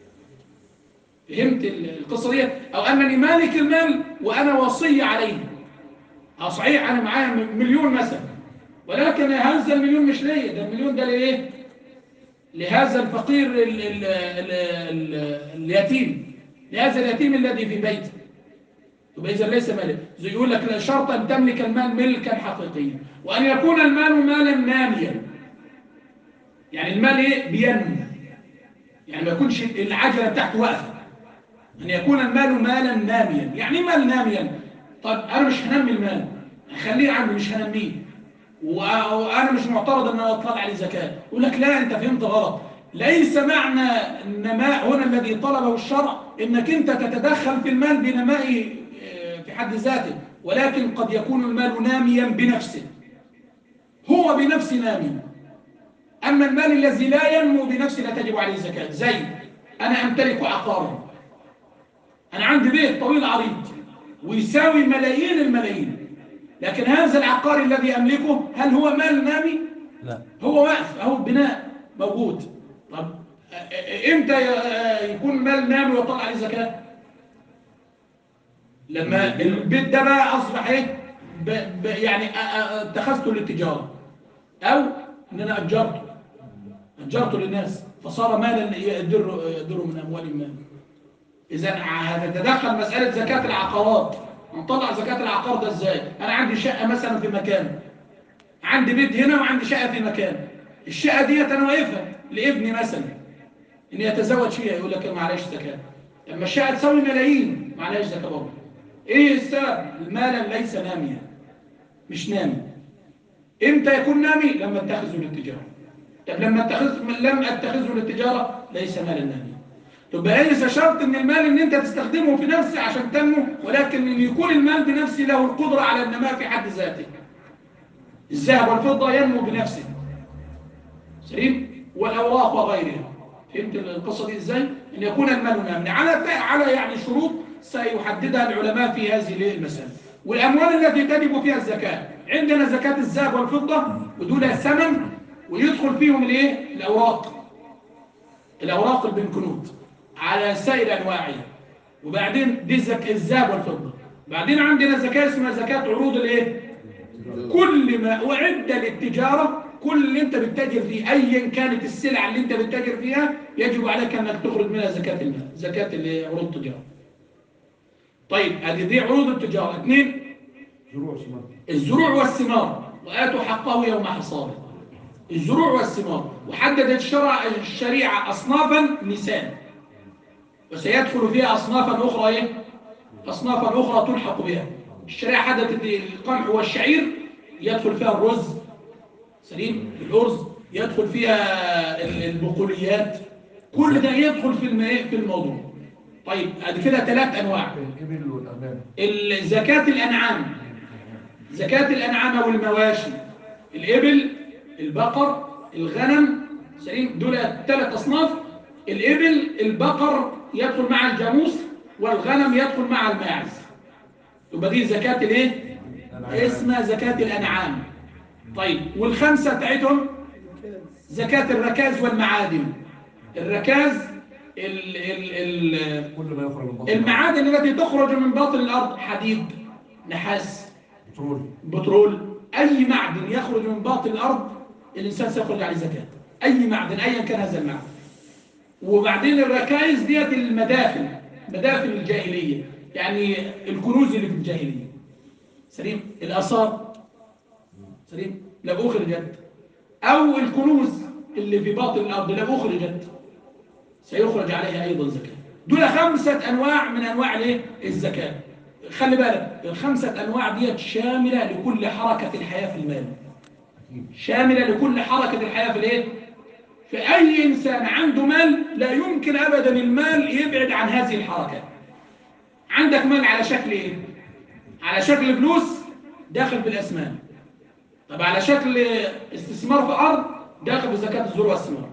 فهمت القصة دي أو أنني مالك المال وأنا وصي عليه أه صحيح أنا معايا مليون مثلا ولكن هذا المليون مش ليا ده المليون ده لإيه لهذا الفقير ال ال ال ال اليتيم لهذا اليتيم الذي في بيته يبقى إذا ليس مالك زي يقول لك لا شرط أن تملك المال ملكا حقيقيا وأن يكون المال مالا ناميا يعني المال إيه بينمو يعني ما يكونش العجلة بتاعته واقفة أن يكون المال مالا ناميا يعني إيه مال ناميا طيب أنا مش هنمي المال هخليه عندي مش هنميه وأنا مش معترض أن أنا أطلع عليه زكاة يقول لك لا أنت فهمت غلط ليس معنى النماء هنا الذي طلبه الشرع انك انت تتدخل في المال بنمائه في حد ذاته ولكن قد يكون المال ناميا بنفسه هو بنفسه نامي أما المال الذي لا ينمو بنفسه لا تجب عليه الزكاة زي أنا أمتلك عقارا أنا عندي بيت طويل عريض ويساوي ملايين الملايين لكن هذا العقار الذي أملكه هل هو مال نامي؟ لا هو واقف أهو بناء موجود طب إمتى يكون مال نامي ويطلع عليه زكاة؟ لما البيت ده بقى أصبح إيه؟ ب ب يعني اتخذته للتجارة أو إن أنا أجرته أجرته للناس فصار مالا يدر يدر من أموال المال إذا هتتدخل مسألة زكاة العقارات نطلع زكاة العقار ده إزاي أنا عندي شقة مثلا في مكان عندي بيت هنا وعندي شقة في مكان الشقة ديت أنا واقفها لابني مثلا إن يتزوج فيها يقول لك معلش زكاة لما الشقة تساوي ملايين معلش زكاة برضه إيه السبب المال ليس ناميا مش نامي إمتى يكون نامي لما اتخذه للتجارة طب لما اتخذ لم اتخذه للتجارة ليس مالا ناميا تبقى ليس شرط ان المال ان انت تستخدمه في نفسه عشان تنمو ولكن ان يكون المال بنفسه له القدرة على النماء في حد ذاته الذهب والفضة ينمو بنفسه سليم والأوراق وغيرها فهمت القصة دي ازاي ان يكون المال نامي على على يعني شروط سيحددها العلماء في هذه المسألة والأموال التي تجب فيها الزكاة عندنا زكاة الذهب والفضة ودول الثمن ويدخل فيهم الايه الأوراق الأوراق البنكنوت على سائر أنواعها وبعدين دي زك... الذهب والفضة بعدين عندنا زكاة اسمها زكاة عروض الايه كل ما أعد للتجارة كل اللي انت بتتاجر فيه ايا كانت السلعة اللي انت بتتاجر فيها يجب عليك انك تخرج منها زكاة المال زكاة اللي عروض التجارة طيب ادي دي عروض التجارة اثنين زروع ثمار الزروع والثمار وآتوا حقه يوم حصاده الزروع والثمار وحددت الشرع الشريعة أصنافا نساء وسيدخل فيها أصنافا أخرى إيه؟ أصنافا أخرى تلحق بها الشريعة حددت القمح والشعير يدخل فيها الرز سليم الأرز يدخل فيها البقوليات كل ده يدخل في الم- في الموضوع طيب ادي كده ثلاث انواع الإبل والأمام زكاة الأنعام زكاة الأنعام والمواشي الإبل البقر الغنم سليم دول ثلاث أصناف الإبل البقر يدخل مع الجاموس والغنم يدخل مع الماعز يبقى دي زكاة الايه؟ اسمها زكاة الأنعام طيب والخمسة بتاعتهم زكاة الركاز والمعادن الركاز ال ال ال كل ما يخرج من بطن المعادن التي تخرج من باطن الأرض حديد نحاس بترول بترول أي معدن يخرج من باطن الأرض الإنسان سيخرج عليه زكاة أي معدن أيا كان هذا المعدن وبعدين الركائز ديت المدافن مدافن الجاهلية يعني الكنوز اللي في الجاهلية سليم الآثار سليم لو أخرجت أو الكنوز اللي في باطن الأرض لو أخرجت سيخرج عليها أيضا زكاة دول خمسة أنواع من أنواع الايه؟ الزكاة خلي بالك الخمسة أنواع ديت شاملة لكل حركة الحياة في المال شاملة لكل حركة الحياة في الايه؟ في أي إنسان عنده مال لا يمكن أبدا المال يبعد عن هذه الحركة عندك مال على شكل إيه؟ على شكل فلوس داخل في الأسمان طب على شكل استثمار في أرض داخل في زكاة الزروع والثمار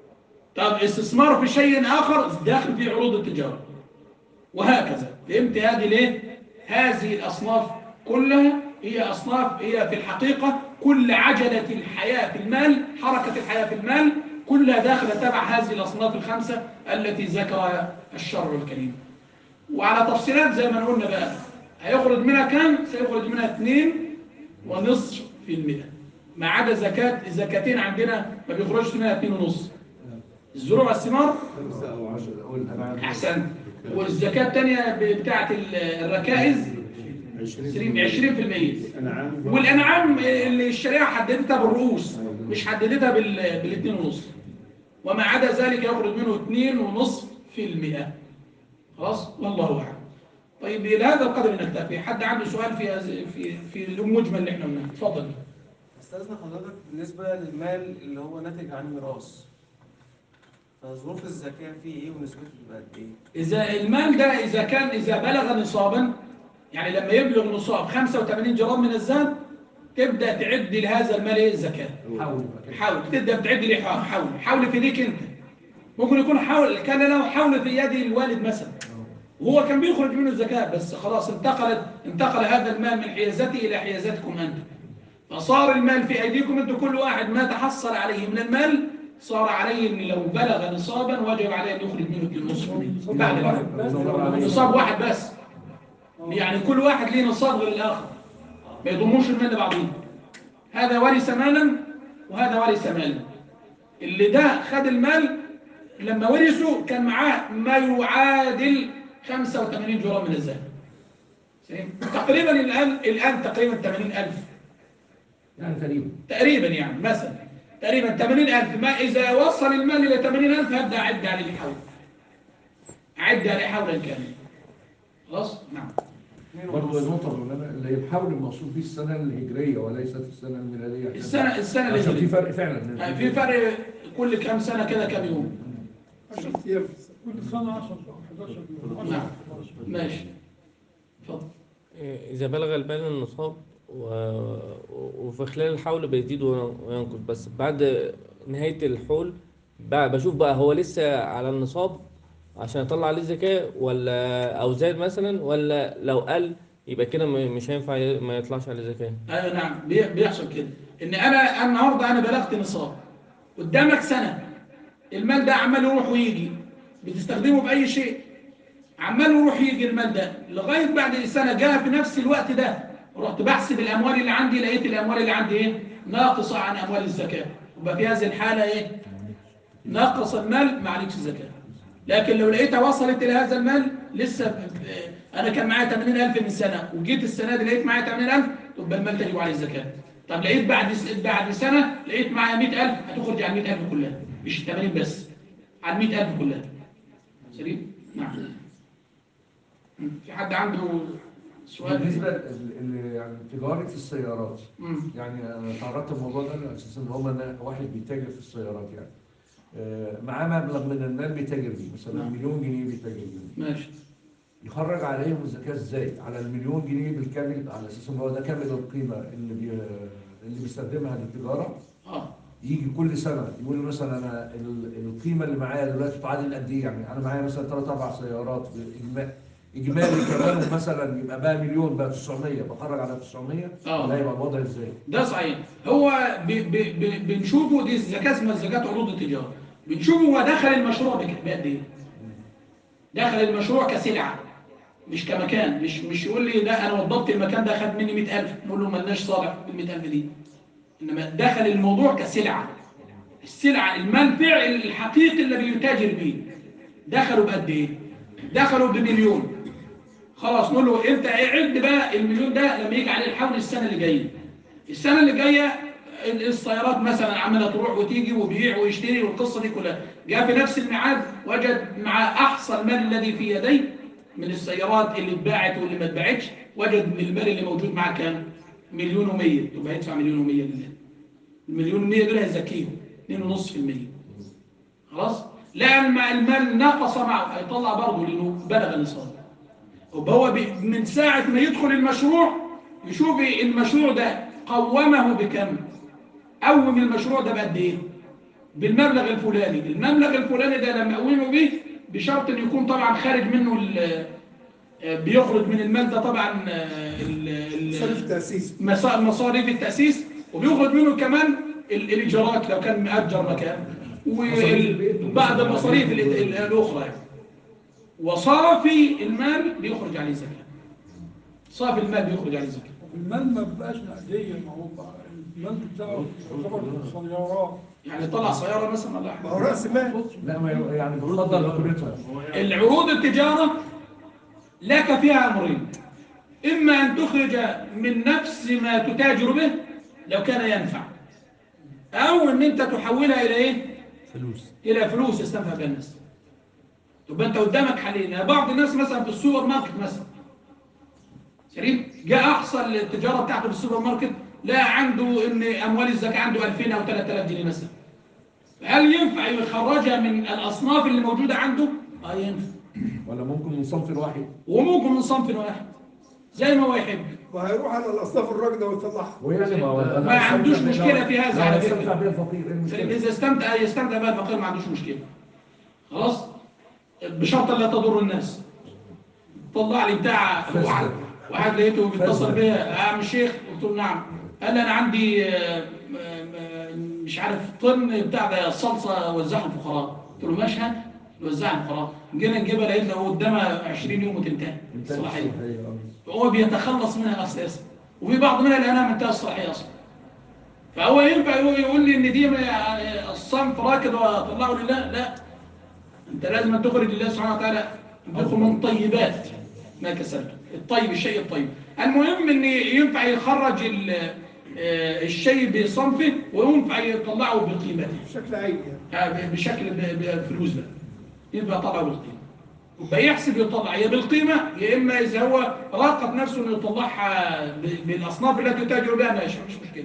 طب استثمار في شيء آخر داخل في عروض التجارة وهكذا فهمت هذه ليه؟ هذه الأصناف كلها هي أصناف هي في الحقيقة كل عجلة الحياة في المال حركة الحياة في المال كلها داخلة تبع هذه الأصناف الخمسة التي ذكر الشر الكريم وعلى تفصيلات زي ما قلنا بقى هيخرج منها كام؟ سيخرج منها اثنين ونصف في المئة ما عدا زكاة الزكاتين عندنا ما بيخرجش منها اثنين ونص الزروع والثمار خمسة أو عشرة أو الأنعام أحسن والزكاة الثانية بتاعة الركائز 20% أنعام والأنعام اللي الشريعة حددتها بالرؤوس مش حددتها بال بالاثنين ونص وما عدا ذلك يخرج منه اثنين ونصف في المئة خلاص والله أعلم طيب لهذا القدر نكتفي حد عنده سؤال في هذا- في في المجمل اللي احنا قلناه اتفضل استاذن حضرتك بالنسبة للمال اللي هو ناتج عن ميراث فظروف الزكاة فيه ايه ونسبته بتبقى قد ايه؟ إذا المال ده إذا كان إذا بلغ نصابا يعني لما يبلغ نصاب 85 جرام من الذهب تبدأ تعد لهذا المال إيه الزكاة حاول حاول تبدأ تعد لي حاول حاول حول في ايديك أنت ممكن يكون حول كان له حول في يد الوالد مثلا وهو كان بيخرج منه الزكاة بس خلاص انتقلت انتقل هذا المال من حيازتي إلى حيازتكم أنتم فصار المال في أيديكم أنتم كل واحد ما تحصل عليه من المال صار عليه ان لو بلغ نصابا وجب عليه ان يخرج منه النصف بعد الحول. نصاب واحد بس يعني كل واحد ليه نصاب غير الاخر ما يضموش المال لبعضهم هذا ورث مالا وهذا ورث مالا اللي ده خد المال لما ورثه كان معاه ما يعادل 85 جرام من الذهب سليم؟ تقريبا الان الان تقريبا 80000 يعني تقريبا تقريبا يعني مثلا تقريبا 80000 ما إذا وصل المال إلى 80000 هبدأ أعد عليه الحول أعد عليه حولا كاملا خلاص؟ نعم برضه النقطة الأولانية اللي هي الحول المقصود به السنة الهجرية وليست السنة الميلادية السنة السنة عشان في اللي فرق فعلا في فرق كل كام سنة كده كام يوم 10 ايام في السنة. كل سنة 10 أو 11 يوم نعم ماشي اتفضل إذا بلغ المال النصاب و... وفي خلال الحول بيزيد وينقص بس بعد نهاية الحول بقى بشوف بقى هو لسه على النصاب عشان يطلع عليه الزكاة ولا أو زاد مثلا ولا لو قل يبقى كده م- مش هينفع ي- ما يطلعش عليه زكاة ايوه نعم بي- بيحصل كده ان انا النهارده انا بلغت نصاب قدامك سنه المال ده عمال يروح ويجي بتستخدمه باي شيء عمال يروح يجي المال ده لغايه بعد سنه جاء في نفس الوقت ده رحت بحسب الاموال اللي عندي لقيت الاموال اللي عندي ايه ناقصه عن اموال الزكاه يبقى في هذه الحاله ايه نقص المال ما عليكش زكاه لكن لو لقيتها وصلت الى هذا المال لسه ب- انا كان معايا 80000 من سنه وجيت السنه دي لقيت معايا 80000 تبقى المال تجب عليه الزكاه طب لقيت بعد س- بعد سنه لقيت معايا 100000 هتخرج على 100000 كلها مش 80 بس على 100000 كلها سليم نعم في حد عنده سؤال بالنسبة ل- ل- يعني تجارة السيارات مم. يعني أنا تعرضت الموضوع ده على أساس إن هو أنا واحد بيتاجر في السيارات يعني آه، معاه مبلغ من المال بيتاجر بيه مثلا نعم. مليون جنيه بيتاجر بيه ماشي يخرج عليهم الزكاة ازاي؟ على المليون جنيه بالكامل على اساس ان هو ده كامل القيمة اللي بي اللي بيستخدمها للتجارة اه يجي كل سنة يقول لي مثلا انا ال- القيمة اللي معايا دلوقتي تعادل قد ايه يعني انا معايا مثلا ثلاث اربع سيارات إجما- اجمالي كمان مثلا يبقى بقى مليون بقى 900 بخرج على 900 آه. لا يبقى الوضع ازاي؟ ده صحيح هو بي بي بي بنشوفه دي الزكاة اسمها زكاة عروض التجارة بنشوفه هو دخل المشروع بك- بقد ايه دخل المشروع كسلعة مش كمكان مش مش يقول لي ده انا وضبت المكان ده خد مني 100000 نقول له مالناش صالح بال 100000 دي انما دخل الموضوع كسلعة السلعة المنفع الحقيقي اللي بيتاجر بيه دخلوا بقد ايه دخلوا بمليون خلاص نقول له انت عد بقى المليون ده لما يجي عليه الحول السنه اللي جايه السنه اللي جايه ال- السيارات مثلا عماله تروح وتيجي وبيع ويشتري والقصه دي كلها جاء في نفس الميعاد وجد مع احصى المال الذي في يديه من السيارات اللي اتباعت واللي ما اتباعتش وجد من المال اللي موجود معاه كام مليون و100 يبقى يدفع مليون و100 لله المليون و100 دول هيزكيهم 2.5% خلاص لا الم- المال نقص معه هيطلع برضه لانه بلغ النصاب يبقى هو بي- من ساعة ما يدخل المشروع يشوف المشروع ده قومه بكم قوم المشروع ده بقد ايه بالمبلغ الفلاني المبلغ الفلاني ده لما قومه بيه بشرط ان يكون طبعا خارج منه ال- آه، بيخرج من المال ده طبعا آه، ال- ال- صرف تاسيس مصا- مصاريف التأسيس وبيخرج منه كمان ال- الإيجارات لو كان مأجر مكان وبعض المصاريف ال- ال- الأخرى يعني. وصافي المال بيخرج عليه زكاة صافي المال بيخرج عليه زكاة المال ما بقاش نقدية ما هو بقى المال بتاعه يعتبر سيارات يعني طلع سيارة مثلا ولا ما حاجة هو راس مال لا ما ي- يعني بتفضل قيمتها العروض التجارة لك فيها أمرين إما أن تخرج من نفس ما تتاجر به لو كان ينفع أو أن أنت تحولها إلى إيه؟ فلوس إلى فلوس يستنفع بها الناس تبقى أنت قدامك حالين يعني بعض الناس مثلا في السوبر ماركت مثلا سليم جاء أقصى التجارة بتاعته في السوبر ماركت لا عنده إن أموال الزكاة عنده 2000 أو 3000 جنيه مثلا هل ينفع يخرجها من الأصناف اللي موجودة عنده؟ آه ينفع ولا ممكن من صنف واحد وممكن من صنف واحد زي ما هو يحب وهيروح على الاصناف الراكده ويطلعها ويعني ما هو ما عندوش مشكلة في هذا على فكرة. يستمتع بيها الفقير ايه المشكله؟ إذا استمتع يستمتع بها الفقير ما عندوش مشكلة خلاص بشرط لا تضر الناس طلع لي بتاع واحد واحد لقيته بيتصل بيا يا عم الشيخ قلت له نعم قال لي انا عندي آه، آه، مش عارف طن بتاع ده صلصه وزعها الفقراء قلت له ماشي هات وزعها الفقراء جينا نجيبها لقينا قدامها 20 يوم وتنتهي الصلاحيه هو بيتخلص منها اساسا وفي بعض منها لانها منتهى الصلاحيه اصلا فهو ينفع يقول يقول لي ان دي يعني الصنف راكد واطلعه لله لا انت لازم أن تخرج لله سبحانه وتعالى تدخل من طيبات ما كسبته الطيب الشيء الطيب المهم ان ينفع يخرج ال- آه، الشيء بصنفه وينفع يطلعه بقيمته بشكل عيني يعني آه، بشكل ب- بفلوس بقى ينفع يطلعه بالقيمه يبقى يحسب يطلع يا بالقيمه يا اما اذا هو راقب نفسه انه يطلعها ب- بالاصناف التي يتاجر بها ماشي مش مشكله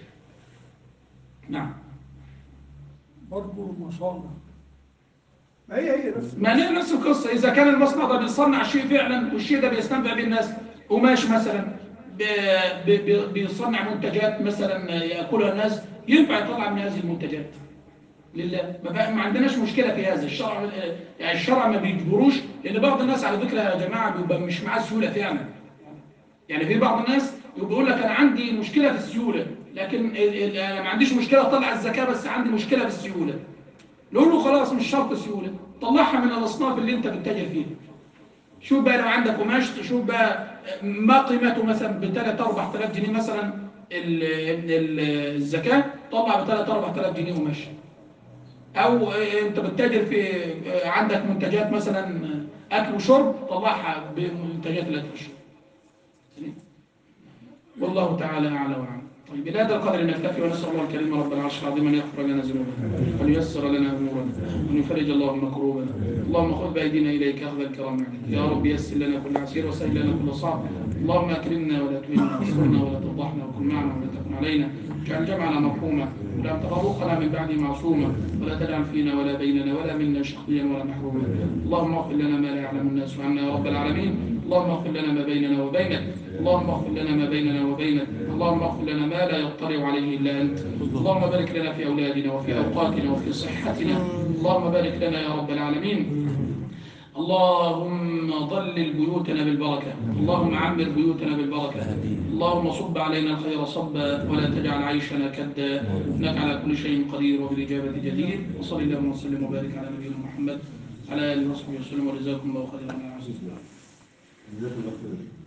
نعم برضه المصانع ما هي هي نفس ما هي نفس القصة إذا كان المصنع ده بيصنع شيء فعلا والشيء ده بيستنفع به الناس قماش مثلا ب- ب- ب- بيصنع منتجات مثلا يأكلها الناس ينفع يطلع من هذه المنتجات لله ما, بقى ما عندناش مشكلة في هذا الشرع يعني الشرع ما بيجبروش لأن بعض الناس على فكرة يا جماعة بيبقى مش معاه سيولة فعلا يعني في بعض الناس بيقول لك أنا عندي مشكلة في السيولة لكن ال- ال- أنا ما عنديش مشكلة أطلع الزكاة بس عندي مشكلة في السيولة نقول له خلاص مش شرط سيولة طلعها من الأصناف اللي أنت بتتاجر فيها شوف بقى لو عندك قماش تشوف بقى ما قيمته مثلا ب 3 4000 جنيه مثلا ال- ال- الزكاة طلع ب 3 4000 جنيه قماش أو أنت بتتاجر في عندك منتجات مثلا أكل وشرب طلعها بمنتجات الأكل والشرب والله تعالى أعلى وأعلم طيب بهذا القدر نكتفي ونسأل الله الكريم رب العرش العظيم أن يغفر لنا ذنوبنا وأن ييسر لنا أمورنا وأن يفرج اللهم كروبنا اللهم خذ بأيدينا إليك أخذ الكرام عليك يا رب يسر لنا كل عسير وسهل لنا كل صعب اللهم أكرمنا ولا تهنا واسترنا ولا تفضحنا وكن معنا ولا تكن علينا اجعل جمعنا مرحوما ولا تفرقنا من بعد معصوما ولا تجعل فينا ولا بيننا ولا منا شقيا ولا محروما اللهم اغفر لنا ما لا يعلم الناس عنا يا رب العالمين اللهم اغفر لنا ما بيننا وبينك اللهم اغفر لنا ما بيننا وبينك اللهم اغفر لنا ما لا يطلع عليه الا انت اللهم بارك لنا في اولادنا وفي اوقاتنا وفي صحتنا اللهم بارك لنا يا رب العالمين اللهم ضلل بيوتنا بالبركة اللهم عمر بيوتنا بالبركة اللهم صب علينا الخير صبا ولا تجعل عيشنا كدا إنك على كل شيء قدير وبالإجابة جدير وصلى اللهم وسلم وبارك على نبينا محمد على آله وصحبه وسلم وجزاكم الله خيرا يا عزيز جزاك الله خير